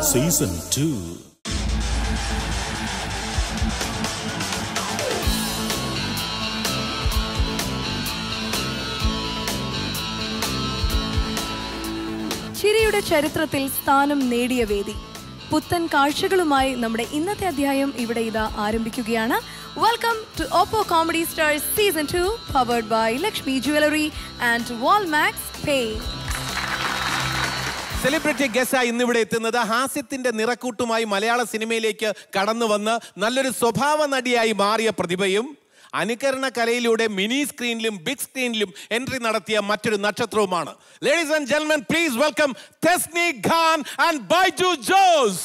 Season two ചിരിയുടെ ചരിത്രത്തിൽ സ്ഥാനം നേടിയ വേദി പുത്തൻ കാഴ്ചകളുമായി നമ്മുടെ ഇന്നത്തെ അധ്യായം ഇവിടെ ഇതാ ആരംഭിക്കുകയാണ് welcome to Oppo comedy stars season two powered by Lakshmi jewellery and Walmax pay celebrity guest ഇന്നിവിടെ എത്തുന്നത് ഹാസ്യത്തിന്റെ നിറക്കൂട്ടുമായി മലയാള സിനിമയിലേക്ക് കടന്നു വന്ന് നല്ലൊരു സ്വഭാവ നടിയായി മാറിയ പ്രതിഭയും അനുകരണ കലയിലൂടെ മിനി സ്ക്രീനിലും ബിഗ് സ്ക്രീനിലും എൻട്രി നടത്തിയ മറ്റൊരു നക്ഷത്രവുമാണ് ladies and gentlemen please welcome Thesni Khan and Baiju Jose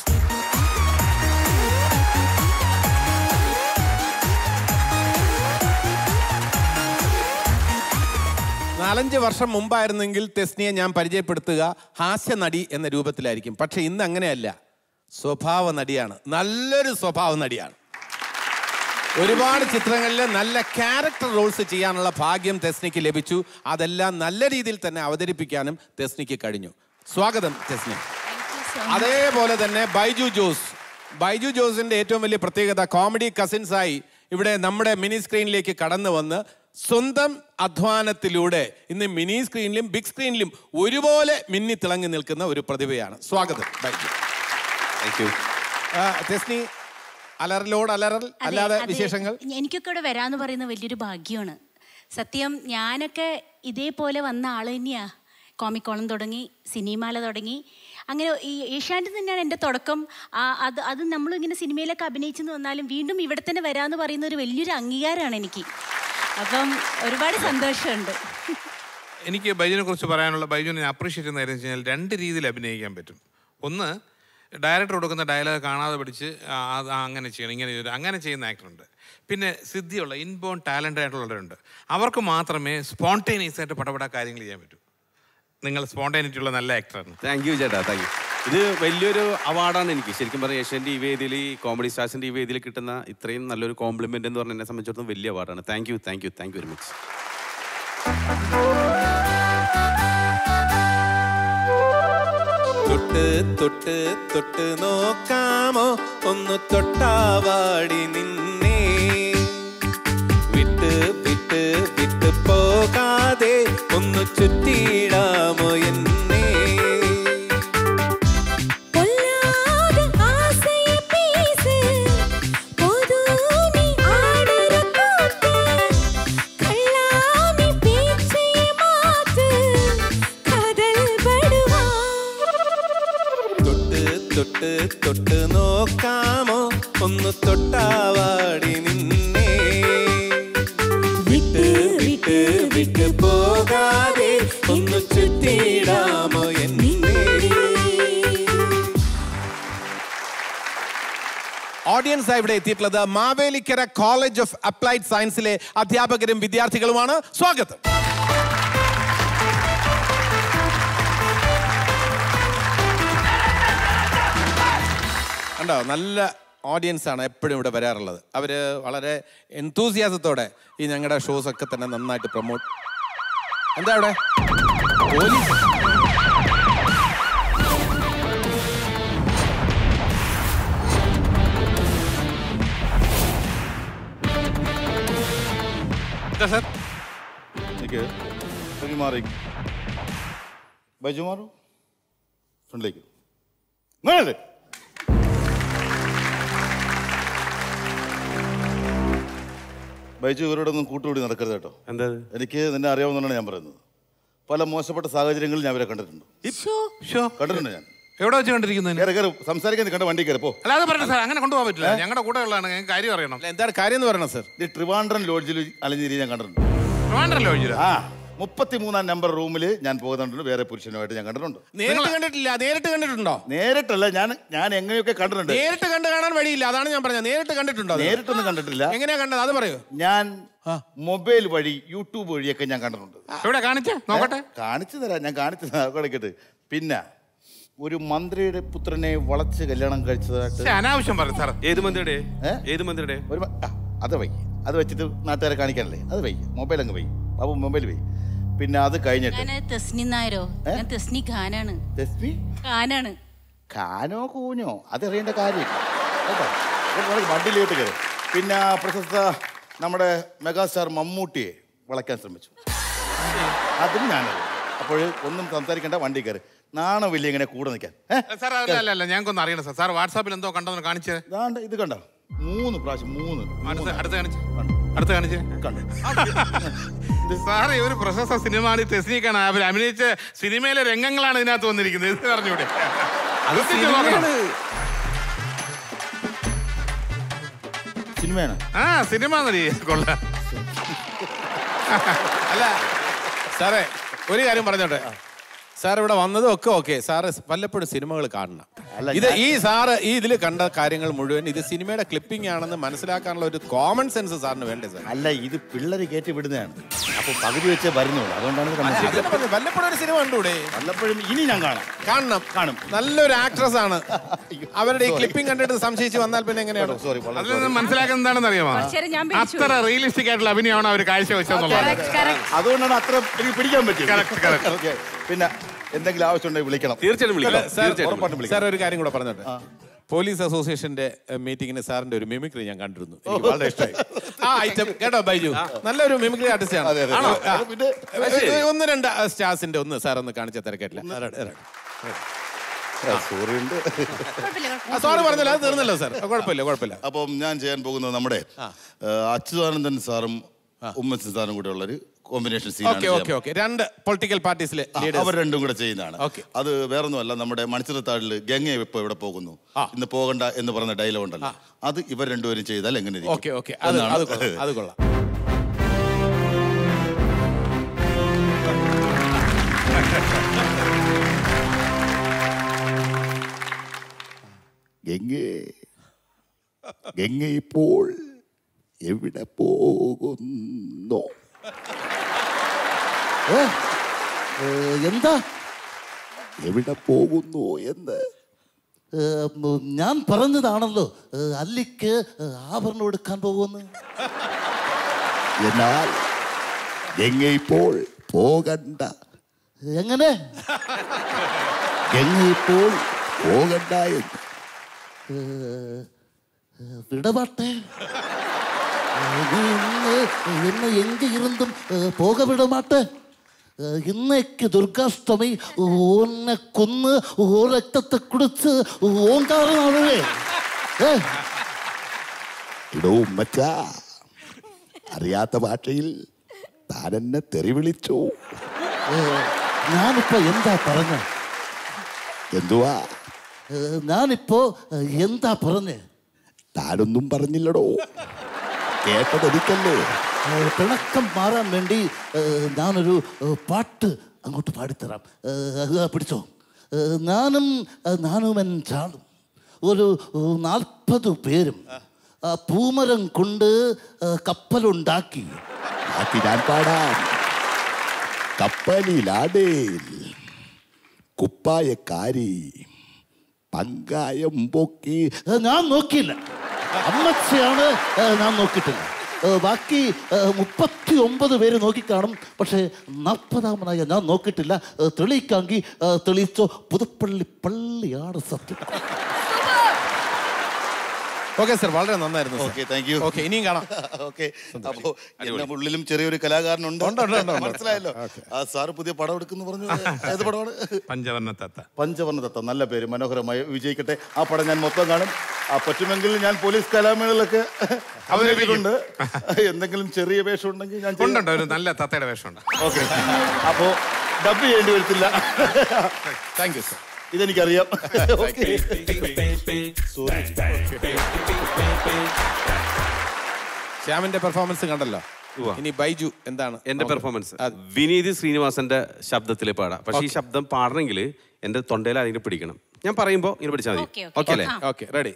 നാലഞ്ച് വർഷം മുമ്പായിരുന്നെങ്കിൽ തെസ്നിയെ ഞാൻ പരിചയപ്പെടുത്തുക ഹാസ്യ നടി എന്ന രൂപത്തിലായിരിക്കും പക്ഷെ ഇന്ന് അങ്ങനെയല്ല സ്വഭാവ നടിയാണ് നല്ലൊരു സ്വഭാവ നടിയാണ് ഒരുപാട് ചിത്രങ്ങളിൽ നല്ല ക്യാരക്ടർ റോൾസ് ചെയ്യാനുള്ള ഭാഗ്യം തെസ്നിക്ക് ലഭിച്ചു അതെല്ലാം നല്ല രീതിയിൽ തന്നെ അവതരിപ്പിക്കാനും തെസ്നിക്ക് കഴിഞ്ഞു സ്വാഗതം തെസ്നി അതേപോലെ തന്നെ ബൈജു ജോസ് ബൈജു ജോസിന്റെ ഏറ്റവും വലിയ പ്രത്യേകത കോമഡി കസിൻസായി ഇവിടെ നമ്മുടെ മിനി സ്ക്രീനിലേക്ക് കടന്നു വന്ന് സ്വന്തം അധ്വാനത്തിലൂടെ ഇന്ന് മിനി സ്ക്രീനിലും ബിഗ് സ്ക്രീനിലും ഒരുപോലെ മിന്നി തിളങ്ങി നിൽക്കുന്ന ഒരു പ്രതിഭയാണ് സ്വാഗതം ബൈജു താങ്ക് യു ആ, തെസ്നി അലറലോട് അലറൽ അതെ, അല്ലാതെ അതെ. വിശേഷങ്ങൾ എനിക്കൊക്കെ ഇവിടെ വരാന്ന് പറയുന്നത് വലിയൊരു ഭാഗ്യമാണ് സത്യം ഞാനൊക്കെ ഇതേപോലെ വന്ന ആള് തന്നെയാ കോമിക്കോളം തുടങ്ങി സിനിമാല തുടങ്ങി അങ്ങനെ ഈ ഏഷ്യാനെറ്റ് തന്നെയാണ് എൻ്റെ തുടക്കം ആ, അത് അത് നമ്മളിങ്ങനെ സിനിമയിലൊക്കെ അഭിനയിച്ചെന്ന് വന്നാലും വീണ്ടും ഇവിടെ തന്നെ വരാമെന്ന് പറയുന്ന ഒരു വലിയൊരു അംഗീകാരമാണ് എനിക്ക് അപ്പം ഒരുപാട് സന്തോഷമുണ്ട് എനിക്ക് ബൈജുവിനെ കുറിച്ച് പറയാനുള്ള ബൈജുവിനെ അപ്രീഷിയേറ്റ് ചെയ്യുന്ന കാര്യം വെച്ച് കഴിഞ്ഞാൽ രണ്ട് രീതിയിൽ അഭിനയിക്കാൻ പറ്റും ഒന്ന് ഡയറക്ടർ കൊടുക്കുന്ന ഡയലോഗ് കാണാതെ പഠിച്ച് ആ, അത് ആ, അങ്ങനെ ചെയ്യണം ഇങ്ങനെ ചെയ്യണം അങ്ങനെ ചെയ്യുന്ന ആക്ടറുണ്ട് പിന്നെ സിദ്ധിയുള്ള ഇൻബോൺ ടാലൻ്റ് ആയിട്ടുള്ളവരുണ്ട് അവർക്ക് മാത്രമേ സ്പോണ്ടേനിയസ് ആയിട്ട് പടപെടാ കാര്യങ്ങൾ ചെയ്യാൻ പറ്റൂ നിങ്ങൾ സ്പോണ്ടേനിറ്റി ഉള്ള നല്ല ആക്ടറാണ് താങ്ക് യു ചേട്ടാ താങ്ക് യു ഇത് വലിയൊരു അവാർഡാണ് എനിക്ക് ശരിക്കും പറഞ്ഞാൽ ഏഷ്യൻ്റെ ഈ വേദിയിൽ ഈ കോമഡി സ്റ്റാർസിൻ്റെ ഈ വേദിയിൽ കിട്ടുന്ന ഇത്രയും നല്ലൊരു കോംപ്ലിമെൻ്റ് എന്ന് പറഞ്ഞാൽ എന്നെ സംബന്ധിച്ചിടത്തോളം വലിയ അവാർഡാണ് thank you thank you thank you very much തൊട്ട് തൊട്ട് തൊട്ട് നോക്കാമോ ഒന്ന് തൊട്ടാവാടി നിന്നെ വിട്ട് വിട്ട് വിട്ട് പോകാതെ ഒന്ന് ചുറ്റിയിടാമോ എന്നെ பொல்லாத ஆசையை பேசு பொது நீ ஆடுற கூத்து கள்ளாமி பேச்சையை மாத்து காதல் படுவா തൊട്ട് തൊട്ട് തൊട്ട് നോക്കാമോ ഒന്ന് തൊട്ടാവാടി നിന്നെ വിട്ട് വിട്ട് വിട്ട് പോകാതെ ഒന്ന് ചുറ്റിയിടാമോ എന്നെ ഓഡിയൻസ് ഇവിടെ എത്തിയിട്ടുള്ളത് മാവേലിക്കര കോളേജ് ഓഫ് അപ്ലൈഡ് സയൻസിലെ അധ്യാപകരും വിദ്യാർത്ഥികളുമാണ് സ്വാഗതം കണ്ടോ നല്ല ഓഡിയൻസ് ആണ് എപ്പോഴും ഇവിടെ വരാറുള്ളത് അവർ വളരെ എൻതൂസിയാസത്തോടെ ഈ ഞങ്ങളുടെ ഷോസ് ഒക്കെ തന്നെ നന്നായിട്ട് പ്രൊമോട്ട് എന്താ അവിടെ പോലീസ് എന്താ സാർ എനിക്ക് ഒരു മാറി ബൈജു മാറു ഫ്രണ്ടിലേക്ക് ഇങ്ങോട്ട്. ബൈജു ഇവരോടൊന്നും കൂട്ടുകൂടി നടക്കരുത് കേട്ടോ എന്താ എനിക്ക് നിന്നെ അറിയാവുന്നതാണ് ഞാൻ പറയുന്നത് പല മോശപ്പെട്ട സാഹചര്യങ്ങളിൽ ഞാൻ അവരെ കണ്ടിട്ടുണ്ട് ഷോ കണ്ടിട്ടുണ്ട് ഞാൻ എവിടെ വെച്ച് കണ്ടിരിക്കുന്നത് കയറി കയറി സംസാരിക്കാൻ കണ്ട വണ്ടി കയറി പോ അല്ലാതെ പറഞ്ഞു സാർ അങ്ങനെ കൊണ്ടുപോകാൻ പറ്റില്ല ഞങ്ങളുടെ കൂടെ ഉള്ളതാണ് ഞങ്ങൾക്ക് കാര്യം അറിയണം അല്ല, എന്താണ് കാര്യം എന്ന് പറയണം സർ ഈ ട്രിവാൻഡ്രം ലോഡ്ജിൽ അലഞ്ഞിരി ഞാൻ കണ്ടിട്ടുണ്ട് വേണ്ടല്ലോ വൈദ്യുര ആ മുപ്പത്തിമൂന്നാം നമ്പർ റൂമിൽ ഞാൻ പോകുന്നുണ്ട് വേറെ പുരുഷനുമായിട്ട് ഞാൻ കണ്ടിട്ടുണ്ട് നേരിട്ട് കണ്ടിട്ടില്ല നേരിട്ട് കണ്ടിട്ടുണ്ടോ നേരിട്ടല്ല ഞാൻ ഞാൻ എങ്ങനെയൊക്കെ കണ്ടിട്ടുണ്ട് നേരിട്ട് കണ്ട് കാണാൻ വഴിയില്ല അതാണ് ഞാൻ പറഞ്ഞത് നേരിട്ട് കണ്ടിട്ടുണ്ടോ അത്? നേരിട്ടൊന്നും കണ്ടിട്ടില്ല എങ്ങനെയാ കണ്ടത് അത് പറയൂ ഞാൻ മൊബൈൽ വഴി യൂട്യൂബ് വഴിയൊക്കെ ഞാൻ കണ്ടിട്ടുണ്ട് എവിടെ കാണിച്ചേ നോക്കട്ടെ കാണിച്ചു തരാം ഞാൻ കാണിച്ചു തരാം കിടക്കട്ടെ പിന്നെ ഒരു മന്ത്രിയുടെ പുത്രനെ വളച്ച് കല്യാണം കഴിച്ചതായിട്ട് ശ്ശെ, അനാവശ്യം പറഞ്ഞു സാർ ഏത് മന്ത്രിയുടെ ഏ? ഏത് മന്ത്രിയുടെ ഒരു മ- ആ, അത് വൈ അത് വെച്ചിട്ട് നാട്ടുകാരെ കാണിക്കാനല്ലേ അത് വൈ മൊബൈൽ അങ്ങ് വൈ ബാബു മൊബൈൽ വൈ പിന്നെ അത് കഴിഞ്ഞിട്ട് ഞാൻ തെസ്നി നായരോ ഞാൻ തെസ്നി ഖാനാണ് രശ്മി ഖാനാണ് കാനോ കൂനോ അതറിയേണ്ട കാര്യമില്ല കേട്ടോ അപ്പോൾ നമുക്ക് വണ്ടിയിലോട്ട് കയറും പിന്നെ പ്രശസ്ത നമ്മുടെ മെഗാസ്റ്റാർ മമ്മൂട്ടിയെ വളയ്ക്കാൻ ശ്രമിച്ചു അതും ഞാനത് അപ്പോൾ ഒന്നും സംസാരിക്കേണ്ട വണ്ടി കയറി നാണമില്ല ഇങ്ങനെ കൂടെ നിൽക്കാൻ ഏ? സാർ അല്ല അല്ല അല്ല ഞങ്ങൾക്കൊന്ന് അറിയണം സാർ സാർ വാട്സാപ്പിൽ എന്തോ കണ്ടോ കാണിച്ചേ ദാണ്ട് ഇത് കണ്ടോ മൂന്ന് പ്രാവശ്യം മൂന്ന് അടുത്ത് അടുത്ത് കാണിച്ച് കണ്ടു. അടുത്ത് കാണിച്ചേ കണ്ടു സാറേ ഒരു പ്രശസ്ത സിനിമയാണ് ടെസ്നിക്കാണ് അവർ അഭിനയിച്ച സിനിമയിലെ രംഗങ്ങളാണ് ഇതിനകത്ത് വന്നിരിക്കുന്നത് ഇത് പറഞ്ഞൂടെ അത് ശ്രദ്ധിച്ച് നോക്കണം. സിനിമയാണ്. സിനിമയാണ് ആ സിനിമ നടി കൊള്ളാം അല്ല സാറേ ഒരു കാര്യം പറഞ്ഞോട്ടെ സാർ ഇവിടെ വന്നതും ഒക്കെ ഓക്കെ സാറ് വല്ലപ്പോഴും സിനിമകൾ കാണണം അല്ല, ഇത് ഞാൻ- ഈ സാറ് ഈ ഇതിൽ കണ്ട കാര്യങ്ങൾ മുഴുവൻ ഇത് സിനിമയുടെ ക്ലിപ്പിംഗ് ആണെന്ന് മനസ്സിലാക്കാനുള്ള ഒരു കോമൺ സെൻസ് സാറിന് വേണ്ടേ സാർ അല്ല ഇത് പിള്ളേര് കയറ്റി വിടുന്നതാണ് അപ്പോൾ പകുതി വെച്ചേ വരുന്നുള്ളൂ അതുകൊണ്ടാണ് ഇത് കണ്ടത്. അതല്ല പറഞ്ഞത്, വല്ലപ്പോഴും ഒരു സിനിമ കണ്ടൂടെ വല്ലപ്പോഴും ഇനി ഞാൻ കാണാം കാണണം കാണും. നല്ലൊരു ആക്ട്രസ് ആണ് അവരുടെ ഈ ക്ലിപ്പിംഗ് കണ്ടിട്ട് സംശയിച്ച് വന്നാൽ പിന്നെ എങ്ങനെയാണ് സോറി വളരെ അതിൽ നിന്ന് മനസ്സിലാക്കുന്നത് എന്താണെന്ന് അറിയാമോ കുറച്ചേരം ഞാൻ പിടിച്ചു അത്ര റിയലിസ്റ്റിക് ആയിട്ടുള്ള അഭിനയമാണ് അവർ കാഴ്ചവെച്ചതെന്നുള്ളത് Correct, correct. അതുകൊണ്ടാണ് അത്ര എനിക്ക് പിടിക്കാൻ പറ്റിയത് Correct, correct. Okay. പിന്നെ എന്തെങ്കിലും ആവശ്യമുണ്ടെങ്കിൽ വിളിക്കണം തീർച്ചയായിട്ടും വിളിക്കാം സാർ തീർച്ചയായിട്ടും ഉറപ്പായിട്ടും വിളിക്കാം. സാർ ഒരു കാര്യം കൂടെ പറഞ്ഞോട്ടെ പോലീസ് അസോസിയേഷന്റെ മീറ്റിംഗിന് സാറിന്റെ ഒരു മിമിക്രി ഞാൻ കണ്ടിരുന്നു എനിക്ക് വളരെ ഇഷ്ടമായി ആ ഐറ്റം കേട്ടോ ബൈജു നല്ലൊരു മിമിക്രി ആർട്ടിസ്റ്റ് ആണ് അതെ, അതെ. ആണോ? ആ. അത് പിന്നെ- ഏ, ഒന്ന് രണ്ട് സ്റ്റാർസിന്റെ ഒന്ന് സാർ ഒന്ന് കാണിച്ച തിരക്കില്ല സോറി ഉണ്ട് സോറി പറഞ്ഞല്ലോ അത് തീർന്നല്ലോ സാർ കുഴപ്പമില്ല കുഴപ്പമില്ല അപ്പം ഞാൻ ചെയ്യാൻ പോകുന്നത് നമ്മുടെ ഏഹ്, അച്യുതാനന്ദൻ സാറും ഉമ്മച്ചൻ സാറും കൂടെ ഉള്ളൊരു കോമ്പിനേഷൻ ഓക്കെ ഓക്കെ ഓക്കെ രണ്ട് പൊളിറ്റിക്കൽ പാർട്ടീസിലെ അവർ ലീഡേഴ്സ് രണ്ടും കൂടെ ചെയ്യുന്നതാണ് Okay. അത് വേറൊന്നുമല്ല നമ്മുടെ മണിച്ചിറത്താഴില് ഗംഗ ഇപ്പൊ ഇവിടെ പോകുന്നു ആ. ഇന്ന് പോകണ്ട എന്ന് പറഞ്ഞ ഡയലോഗ് ഉണ്ടല്ലോ അത് ഇവർ രണ്ടുപേരും ചെയ്താൽ എങ്ങനെ ഇരിക്കും? ഓക്കെ ഓക്കെ അത് എന്നാണ് അത് കൊള്ളാം അത് കൊള്ളാം ഗംഗേ ഗംഗ ഇപ്പോൾ എവിടെ പോകുന്നു ഏ? ഏ, എന്താ എവിടെ പോകുന്നു എന്ന് ഏ, ഉം, ഞാൻ പറഞ്ഞതാണല്ലോ ഏ, അല്ലിക്ക് ഏ, ആഭരണം എടുക്കാൻ പോകുന്നു എന്നാൽ ഗംഗ ഇപ്പോൾ പോകണ്ട എങ്ങനെ ഗംഗ ഇപ്പോൾ പോകണ്ട എന്ന് ഏ, ഏ, വിടമാട്ടെ ഏ, നീ ഇന്ന് എന്നെ എങ്ക ഇരുന്നും ഏ, പോക വിടമാട്ടെ ഏ, ഇന്നേക്ക് ദുർഗാഷ്ടമി ഓന്നെ കൊന്ന് ഓ രക്തത്തെ കുടിച്ച് ഓങ്കാരനാണേ ഏ ഇടോ ഉമ്മച്ച അറിയാത്ത ഭാഷയിൽ താൻ എന്നെ തെറി വിളിച്ചു ഏ, ഞാനിപ്പോ എന്താ പറഞ്ഞ എന്തുവാ ഞാനിപ്പോ ഏ, എന്താ പറഞ്ഞേ താനൊന്നും പറഞ്ഞില്ലടോ കേട്ടതെനിക്കല്ലേ ഏ, പിണക്കം മാറാൻ വേണ്ടി ഏ, ഞാനൊരു ഏ, പാട്ട് അങ്ങോട്ട് പാടിത്തരാം ഏ, അത് പിടിച്ചോ ഏ, ഞാനും ഏ, ഞാനും എൻ ചാളും ഒരു നാൽപ്പത് പേരും ആ, പൂമരം കൊണ്ട് ഏ, കപ്പലുണ്ടാക്കി ബാക്കി ഞാൻ പാടാം കപ്പലിലാടേൽ കുപ്പായക്കാരി പങ്കായം പൊക്കി ഏ, ഞാൻ നോക്കിയില്ല അമ്മച്ചയാണ് ഏ, ഞാൻ നോക്കിയിട്ടില്ല ഏ, ബാക്കി മുപ്പത്തി ഒമ്പത് പേര് നോക്കിക്കാണും പക്ഷേ നാൽപ്പതാമനായ ഞാൻ നോക്കിയിട്ടില്ല ഏ, തെളിയിക്കാങ്കി ഏ, തെളിയിച്ചോ പുതുപ്പള്ളി പള്ളിയാണ് സത്യം ഓക്കെ സാർ വളരെ നന്നായിരുന്നു ഓക്കെ താങ്ക് യു ഓക്കെ ഇനിയും കാണാം ഓക്കെ അപ്പോ എന്റെ ഉള്ളിലും ചെറിയൊരു കലാകാരനുണ്ട് ഉണ്ട്, ഉണ്ട്, ഉണ്ട്, ഉണ്ട്. മനസ്സിലായല്ലോ ആ സാറ് പുതിയ പടം എടുക്കുന്നു പറഞ്ഞു ഏത് പടമാണ് പഞ്ചവർണ്ണ തത്ത പഞ്ചവർണ്ണ തത്ത നല്ല പേര് മനോഹരമായി വിജയിക്കട്ടെ ആ പടം ഞാൻ മൊത്തം കാണും ആ പറ്റുമെങ്കിൽ ഞാൻ പോലീസ് കലാമേളയിലൊക്കെ അവതരിപ്പിക്കുന്നുണ്ട് എന്തെങ്കിലും ചെറിയ വേഷം ഉണ്ടെങ്കിൽ ഞാൻ ചെയ്യാം. ഉണ്ടുണ്ട് ഒരു നല്ല തത്തയുടെ വേഷമുണ്ട് ഓക്കെ അപ്പോ ഡബ് ചെയ്യേണ്ടി വരത്തില്ല താങ്ക് യു സാർ ഇതെനിക്കറിയാം ഓക്കെ ശ്യാമിന്റെ പെർഫോമൻസ് കണ്ടല്ലോ ഇനി ബൈജു എന്താണ് എന്റെ നമുക്ക് പെർഫോമൻസ് അത് വിനീത് ശ്രീനിവാസന്റെ ശബ്ദത്തിൽ പാടാം പക്ഷേ ഈ ശബ്ദം പാടണമെങ്കിൽ എന്റെ തൊണ്ടയിൽ ആരെങ്കിലും പിടിക്കണം ഞാൻ പറയുമ്പോൾ ഇങ്ങനെ പിടിച്ചാൽ മതി Okay, okay. ഓക്കെ അല്ലേ ഓക്കെ റെഡി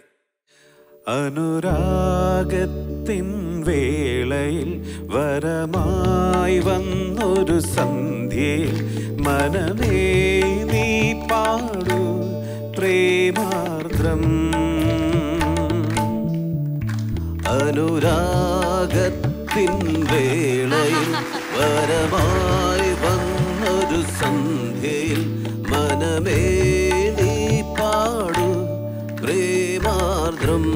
അനുരാഗത്തിൻ വേളയിൽ വരമായി വന്നൊരു സന്ധ്യയിൽ മനമേ നീ പാടു പ്രേമാർദ്രം അനുരാഗത്തിൻ വേളയിൽ വരമായി വന്നൊരു സന്ധ്യയിൽ മനമേ നീ പാടു പ്രേമാർദ്രം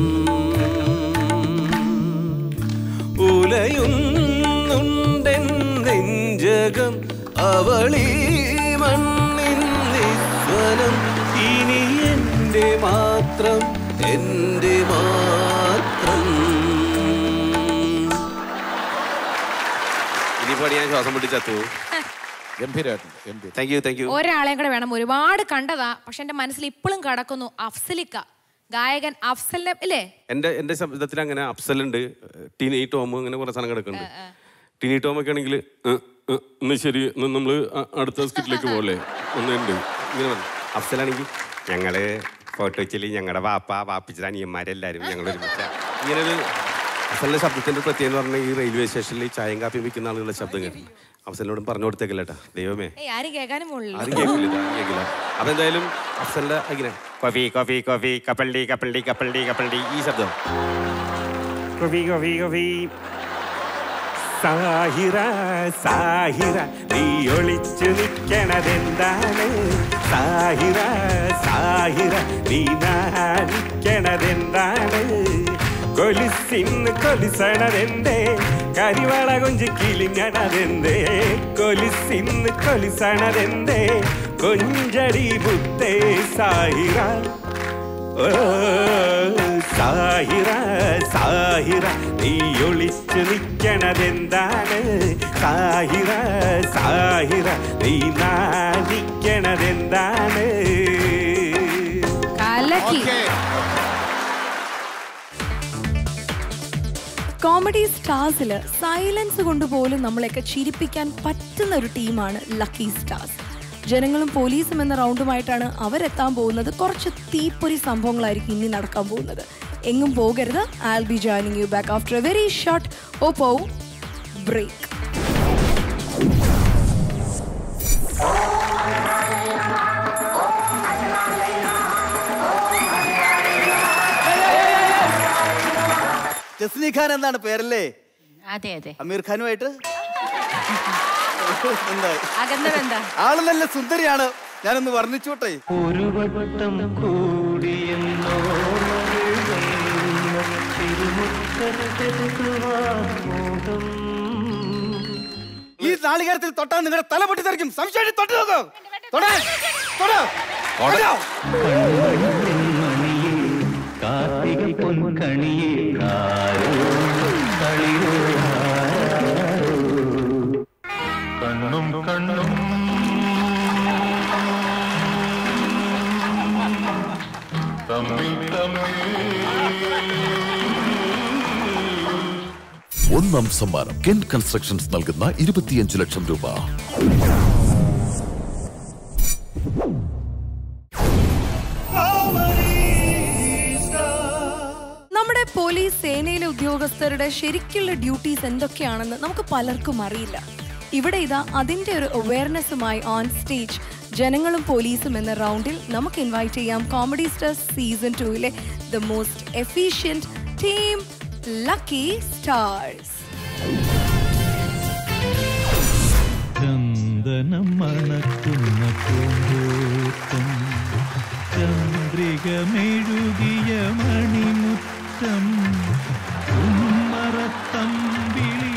ഉലയുന്നുണ്ടെൻ നെഞ്ചകം അവളീ മണ്ണിൻ നിസ്വനം ഇനി എൻ്റെ മാത്രം എൻ്റെ മാത്രം ഇനിയിപ്പോൾ ഞാൻ ശ്വാസം പിടിച്ച് ചത്തു ഗംഭീരമായിട്ടുണ്ട് ഗംഭീരം താങ്ക് യു താങ്ക് യു ഒരാളെയും കൂടെ വേണം ഒരുപാട് കണ്ടതാ പക്ഷെ എന്റെ മനസ്സിൽ ഇപ്പോഴും കടക്കുന്നു അഫ്സലിക്ക ഗായകൻ അഫ്സലിനെ ഇല്ലേ എൻ്റെ എൻ്റെ ശബ്ദത്തിൽ അങ്ങനെ അപ്സലുണ്ട് ടിനി ടോം അങ്ങനെ കുറേ സാധനം കിടക്കുന്നുണ്ട് ടിനി ടോം ഒക്കെ ആണെങ്കിൽ ഒന്ന് ശരി നമ്മൾ അടുത്ത സ്കിറ്റിലേക്ക് പോലെ ഒന്നുണ്ട് ഇങ്ങനെ പറഞ്ഞു അഫ്സലാണെങ്കിൽ ഞങ്ങള് ഫോട്ടോ വെച്ചിൽ ഞങ്ങളുടെ വാപ്പ വാപ്പിച്ചിട്ട് അനിയന്മാരെല്ലാവരും ഞങ്ങൾ ഒരുമിച്ച ഇങ്ങനെ ഒരു അഫ്സലിൻ്റെ ശബ്ദത്തിൻ്റെ പ്രത്യേകം എന്ന് പറഞ്ഞാൽ ഈ റെയിൽവേ സ്റ്റേഷനിൽ ഈ ചായയും കാപ്പിയും വിൽക്കുന്ന ആളുകളുടെ ശബ്ദം കേട്ടു അഫ്സലിനോടും പറഞ്ഞു കൊടുത്തേക്കില്ലേട്ടാ ദൈവമേ ഏയ് ആരും കേൾക്കാനും പോളില്ല ആരും കേൾക്കില്ല ഇത് ആരും കേൾക്കില്ല അപ്പൊ എന്തായാലും അഫ്സലിന്റെ ഇങ്ങനെ കോഫി കോഫി കോഫി കപ്പൽഡി കപ്പൽഡി കപ്പൽഡി കപ്പൽഡി ഈ ശബ്ദം coffee coffee coffee Sahira Sahira നീ ഒളിച്ചു നിൽക്കണതെന്താണ് സാഹിറ സാഹിറ നീ നാണിക്കണതെന്താണ് കൊലിസിന്ന് കൊലിസണതെന്തേ കരിവള കൊഞ്ചി കിളിങ്ങണതെന്തേ കൊലിസിന്ന് കൊലിസണതെന്തേ കൊഞ്ചടി മുത്തേ സാഹിറ ഓ, സാഹിറ സാഹിറ നീ ഒളിച്ചു നിൽക്കണതെന്താണ് സാഹിറ സാഹിറ നീ നാണിക്കണതെന്താണ് കലക്കി കോമഡി സ്റ്റാർസിൽ സൈലൻസ് കൊണ്ടുപോലും നമ്മളെയൊക്കെ ചിരിപ്പിക്കാൻ പറ്റുന്ന ഒരു ടീമാണ് ലക്കി സ്റ്റാർസ് ജനങ്ങളും പോലീസും എന്ന റൗണ്ടുമായിട്ടാണ് അവരെത്താൻ പോകുന്നത് കുറച്ച് തീപ്പൊരി സംഭവങ്ങളായിരിക്കും ഇനി നടക്കാൻ പോകുന്നത് എങ്ങും പോകരുത് I'll be joining you back after a very short Oppo break Jesni Khan എന്നാണ് പേരല്ലേ അതെ അതെ അമീർ ഖാനുമായിട്ട് എന്തായി അകന്തം എന്താ ആള് നല്ല സുന്ദരിയാണ് ഞാനൊന്ന് വർണ്ണിച്ചോട്ടെ ഒരു വട്ടം കൂടിയെന്നോ ഈ നാളികേരത്തിൽ തൊട്ടാൽ നിങ്ങളുടെ തല പൊട്ടി തെറിക്കും സംശയം തൊട്ട് നോക്കൂ തൊടാൻ തൊടോ തൊടോ. കാർത്തിക പൊൻകണിയെ കണ്ണും കണ്ണും തമ്മിൽ തമ്മിൽ ഒന്നാം സമ്മാനം കെൻ കൺസ്ട്രക്ഷൻസ് നൽകുന്ന ഇരുപത്തിയഞ്ച് ലക്ഷം രൂപ നമ്മുടെ പോലീസ് സേനയിലെ ഉദ്യോഗസ്ഥരുടെ ശരിക്കുള്ള ഡ്യൂട്ടീസ് എന്തൊക്കെയാണെന്ന് നമുക്ക് പലർക്കും അറിയില്ല ഇവിടെ ഇതാ അതിന്റെ ഒരു അവയർനെസ്സുമായി ഓൺ സ്റ്റേജ് ജനങ്ങളും പോലീസും എന്ന റൗണ്ടിൽ നമുക്ക് ഇൻവൈറ്റ് ചെയ്യാം കോമഡി സ്റ്റാർസ് സീസൺ ടൂയിലെ the most efficient team lucky stars ചന്ദനം മണക്കുന്ന പൂന്തോട്ടം ചന്ദ്രികമെഴുകിയ മണിമുറ്റം ഉമ്മറത്തമ്പിളി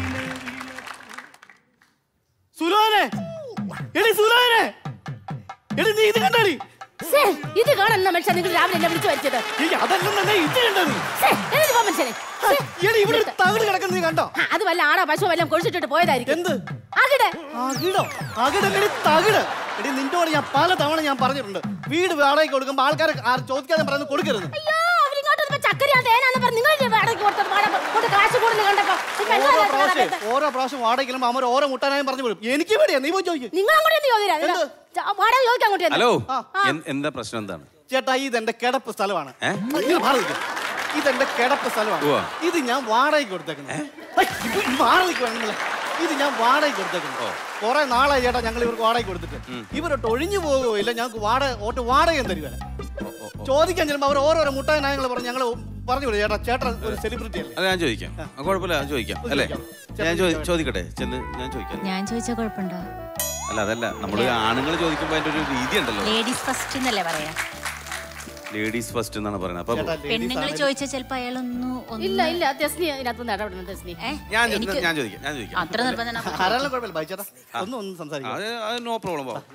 സുലോനെ എടി സുലോനെ എടി നീ ഇത് കണ്ടടി ഇത് കാണുന്ന മനുഷ്യൻ നിങ്ങൾ രാവിലെ എന്നെ വിളിച്ചു വരുത്തിയത് അതല്ലേ ഇത് കണ്ടത് മനുഷ്യനെ എടി ഇവിടെ ഒരു തകിട് കിടക്കുന്നത് നീ കണ്ടോ ആ, അത് വല്ല ആണോ പശുവോ വല്ലതും കൊഴിച്ചിട്ടിട്ട് പോയതായിരിക്കും എന്ത് അവിടെ തകിടോ തകിട് തകിട് എടി നിന്നോട് ഞാൻ പല തവണ ഞാൻ പറഞ്ഞിട്ടുണ്ട് വീട് വാടകയ്ക്ക് കൊടുക്കുമ്പോ ആൾക്കാരെ ആരും ചോദിക്കാതെ പറയുന്നത് കൊടുക്കരുത് അയ്യോ അവരിങ്ങോട്ട് വന്നപ്പോ ചക്കരയാ തേനാന്ന് പറഞ്ഞ് നിങ്ങൾ വാടകയ്ക്ക് കൊടുത്തത് വാടക കൊണ്ട് കാശ് കൂടുതൽ കണ്ടപ്പോ ഇപ്പൊ എന്താ ഓരോ ഇതിനകത്ത് പ്രാവശ്യം നടക്കുന്നത്? ഓരോ പ്രാവശ്യം വാടകയ്ക്ക് ചെല്ലുമ്പോ അവർ ഓരോ മുട്ടാനായും പറഞ്ഞു വിടും എനിക്ക് പേടിയാ നീ പോയി ചോദിക്കും നിങ്ങൾ അങ്ങോട്ട് ഒന്ന് ചോദിരാ നിങ്ങൾ ച- വാടക ചോദിക്കാൻ അങ്ങോട്ട് ചെന്ന്. ഹലോ ആ. എൻ- എന്താ പ്രശ്നം എന്താണ് ചേട്ടാ ഇതെന്റെ കിടപ്പ് സ്ഥലമാണ് ഏ? ഇങ്ങനെ മാറി നിൽക്ക്. ഇതെന്റെ കിടപ്പ് സ്ഥലമാണ് ഉവ്വ. ഇത് ഞാൻ വാടകയ്ക്ക് കൊടുത്തേക്കുന്നത് ഹൈ, ഇത് മാറി നിൽക്കുവാ നിങ്ങള്. ഇത് ഞാൻ വാടകയ്ക്ക് കൊടുത്തേക്കുന്നു കുറെ നാളായി ചേട്ടാ ഞങ്ങൾ ഇവർക്ക് വാടകയ്ക്ക് കൊടുത്തിട്ട് ഇവരൊട്ട് ഒഴിഞ്ഞു പോകുകയോ ഇല്ല ഞങ്ങൾക്ക് വാടക ഒട്ട് വാടകയും തരുവല്ല ചോദിക്കാൻ ചെല്ലുമ്പോൾ അവർ ഓരോരോ മുട്ടായ നയങ്ങൾ പറഞ്ഞ് ഞങ്ങൾ പറഞ്ഞു വിടും ചേട്ടാ ചേട്ടൻ ഒരു സെലിബ്രിറ്റി അല്ലേ അത് ഞാൻ ചോദിക്കാം ആ, കുഴപ്പമില്ല ഞാൻ ചോദിക്കാം അല്ലേ ഞാൻ ചോദി- ചോദിക്കട്ടെ ചെന്ന് ഞാൻ ചോദിക്കാം ഞാൻ ചോദിച്ച കുഴപ്പമുണ്ടോ അല്ല അതല്ല നമ്മൾ ആണുങ്ങൾ ചോദിക്കുമ്പോൾ അതിന്റെ ഒരു രീതി ഉണ്ടല്ലോ ലേഡീസ് ഫസ്റ്റ് എന്നല്ലേ പറയാ ലേഡീസ് ഫസ്റ്റ് എന്നാണ് പറയുന്നത് അപ്പൊ പെണ്ണുങ്ങൾ ചോദിച്ചാൽ ചിലപ്പോ അയാളൊന്നും ഒന്ന് ഇല്ല ഇല്ല തെസ്നി ഇതിനകത്ത് ഇടപെടുന്നു തെസ്നി ഞാൻ ചോ- എനിക്ക് ഞാൻ ചോദിക്കാം ഞാൻ ചോദിക്കാം അത്ര നിർബന്ധം ആരാളും കുഴപ്പമില്ല ബൈച്ചേട്ടാ ഒന്നും ഒന്നും സംസാരിക്കാം അത് അത് നോ പ്രോബ്ലം പോവാം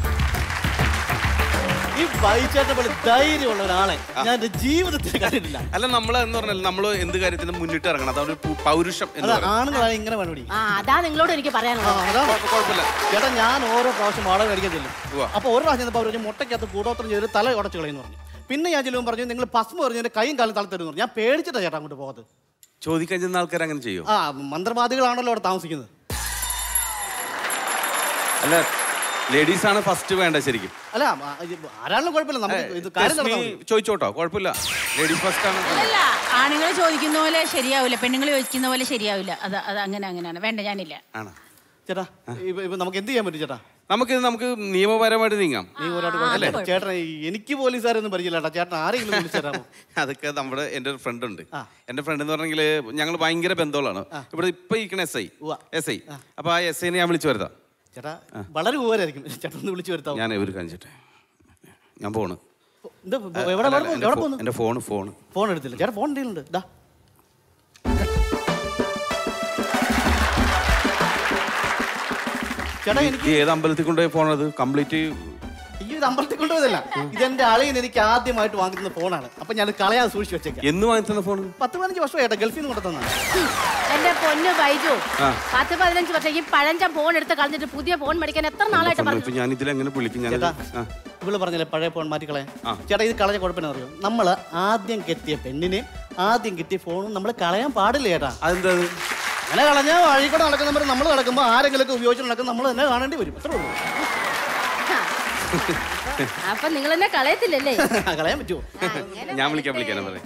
ഈ ബൈച്ചേട്ടനെ പോലെ ധൈര്യമുള്ള ഒരാളെ ഞാൻ എന്റെ ജീവിതത്തിൽ കണ്ടിട്ടില്ല അല്ല നമ്മൾ എന്ന് പറഞ്ഞാൽ നമ്മൾ എന്ത് കാര്യത്തിനും മുന്നിട്ട് ഇറങ്ങണം അതാണ് ഒരു പു- പൗരുഷം എന്ന് അതാ പറയുന്നത് ആണുങ്ങളാണ് ഇങ്ങനെ വേണം ആ അതാ നിങ്ങളോട് എനിക്ക് പറയാനുള്ളത് കുഴപ്പമില്ല ചേട്ടാ ഞാൻ ഓരോ പ്രാവശ്യം വാടക മേടിക്കാൻ ചെല്ലും ഉവ്വ. അപ്പൊ ഒരു പ്രാവശ്യം ചെന്നപ്പോൾ അവർ പറഞ്ഞു മുട്ടയ്ക്കകത്ത് കൂടോത്രം ചെയ്ത് തല ഉടച്ചു കളയുന്നു പറഞ്ഞു പിന്നെ ഞാൻ ചെല്ലുമ്പോൾ പറഞ്ഞു നിങ്ങൾ ഭസ്മ പറഞ്ഞു എന്റെ കൈയും കാലം തളത്തരുന്നു പറഞ്ഞു ഞാൻ പേടിച്ചിട്ടാ ചേട്ടാ അങ്ങോട്ട് പോകത്ത് ചോദിക്കാൻ ചെന്ന ആൾക്കാർ അങ്ങനെ ചെയ്യും ആ മന്ത്രവാദികളാണല്ലോ അവിടെ താമസിക്കുന്നത് അല്ല ലേഡീസ് ആണ് ഫസ്റ്റ് വേണ്ട ശരിക്കും അല്ല ആ, ഇത് ആരാണെങ്കിലും കുഴപ്പമില്ല നമുക്ക് ഇത് കാര്യം രശ്മി നടന്നാൽ മതി. ചോദിച്ചോട്ടോ കുഴപ്പമില്ല ലേഡീസ് ഫസ്റ്റ് ആണ് അല്ല ആണുങ്ങൾ ചോദിക്കുന്ന പോലെ ശരിയാവില്ല പെണ്ണുങ്ങൾ ചോദിക്കുന്ന പോലെ ശരിയാവില്ല അത് അത് അങ്ങനെ അങ്ങനെയാണ് വേണ്ട ഞാനില്ല ആണ് ചേട്ടാ ഇപ്പൊ ഇപ്പൊ നമുക്ക് എന്ത് ചെയ്യാൻ പറ്റും ചേട്ടാ നമുക്ക് നമുക്ക് നിയമപരമായിട്ട് നീങ്ങാം നീ ഒരാട് അല്ലേ? ചേട്ടൻ എനിക്ക് പോലീസുകാരൊന്നും പരിചയമില്ല ചേട്ടൻ ആരെങ്കിലും വിളിച്ചു തരാമോ അതൊക്കെ നമ്മുടെ എൻ്റെ ഒരു ഫ്രണ്ട് ഉണ്ട് എൻ്റെ ഫ്രണ്ട് എന്ന് പറഞ്ഞെങ്കിൽ ഞങ്ങൾ ഭയങ്കര ബന്ധുക്കളാണ് ഇവിടെ ഇപ്പൊ ഇരിക്കണ എസ് ഐ എസ് ഐ അപ്പൊ ആ എസ് ഐനെ ഞാൻ വിളിച്ചു വരുത്താം ചേട്ടാ വളരെ ഉപകാരമായിരിക്കും ചേട്ടൻ ഒന്ന് വിളിച്ചു വരുത്താമോ ഞാൻ ഒരു കാണിച്ചിട്ടെ ഞാൻ പോണ് ഇത് എവിടെ അല്ല, എവിടെ എൻ്റെ എവിടെ ഫോ- പോകുന്നു എൻ്റെ ഫോൺ ഫോൺ ഫോൺ എടുത്തില്ല ചേട്ടാ ഫോൺ എന്തെങ്കിലും ദാ ചേട്ടാ എനിക്ക് ഏത് അമ്പലത്തിൽ കൊണ്ടുപോയി ഫോണത് കംപ്ലീറ്റ് അയ്യോ ഇത് അമ്പലത്തിൽ കൊണ്ടുപോയതല്ല ഇതെന്റെ അളിയൻ എനിക്ക് ആദ്യമായിട്ട് വാങ്ങിക്കുന്ന ഫോണാണ് അപ്പൊ ഞാൻ കളയാതെ സൂക്ഷിച്ചു വെച്ചേക്കാം എന്ന് വാങ്ങിത്തന്ന ഫോൺ പത്ത് പതിനഞ്ച് വർഷം ചേട്ടാ ഗൾഫിൽ നിന്ന് കൊണ്ടുതന്നാണ് എന്റെ പൊന്ന് ബൈജു ആ. പത്ത് പതിനഞ്ച് വർഷം ഈ പഴഞ്ച ഫോൺ എടുത്ത് കളഞ്ഞിട്ട് പുതിയ ഫോൺ മേടിക്കാൻ എത്ര നാളായിട്ട് പറഞ്ഞു ഇപ്പൊ ഞാൻ ഇതിൽ എങ്ങനെ വിളിക്കും ഞാൻ ചേട്ടാ ആ. ഇവള് പറഞ്ഞില്ലേ പഴയ ഫോൺ മാറ്റി കളയാൻ ആ. ചേട്ടാ ഇത് കളഞ്ഞ കുഴപ്പമെന്ന് അറിയോ നമ്മൾ ആദ്യം കെട്ടിയ പെണ്ണിനെ ആദ്യം കിട്ടിയ ഫോണും നമ്മൾ കളയാൻ പാടില്ല ചേട്ടാ അതെന്താ അങ്ങനെ കളഞ്ഞാൽ വഴിക്കൂടെ നടക്കുന്നവർ നമ്മൾ നടക്കുമ്പോൾ ആരെങ്കിലും ഒക്കെ ഉപയോഗിച്ച് നടക്കും നമ്മൾ തന്നെ കാണേണ്ടി വരും അത്രേ ഉള്ളൂ അപ്പൊ നിങ്ങൾ എന്നെ കളയത്തില്ലല്ലേ കളയാൻ പറ്റുമോ ഞാൻ വിളിക്കാം വിളിക്കാൻ പറയാം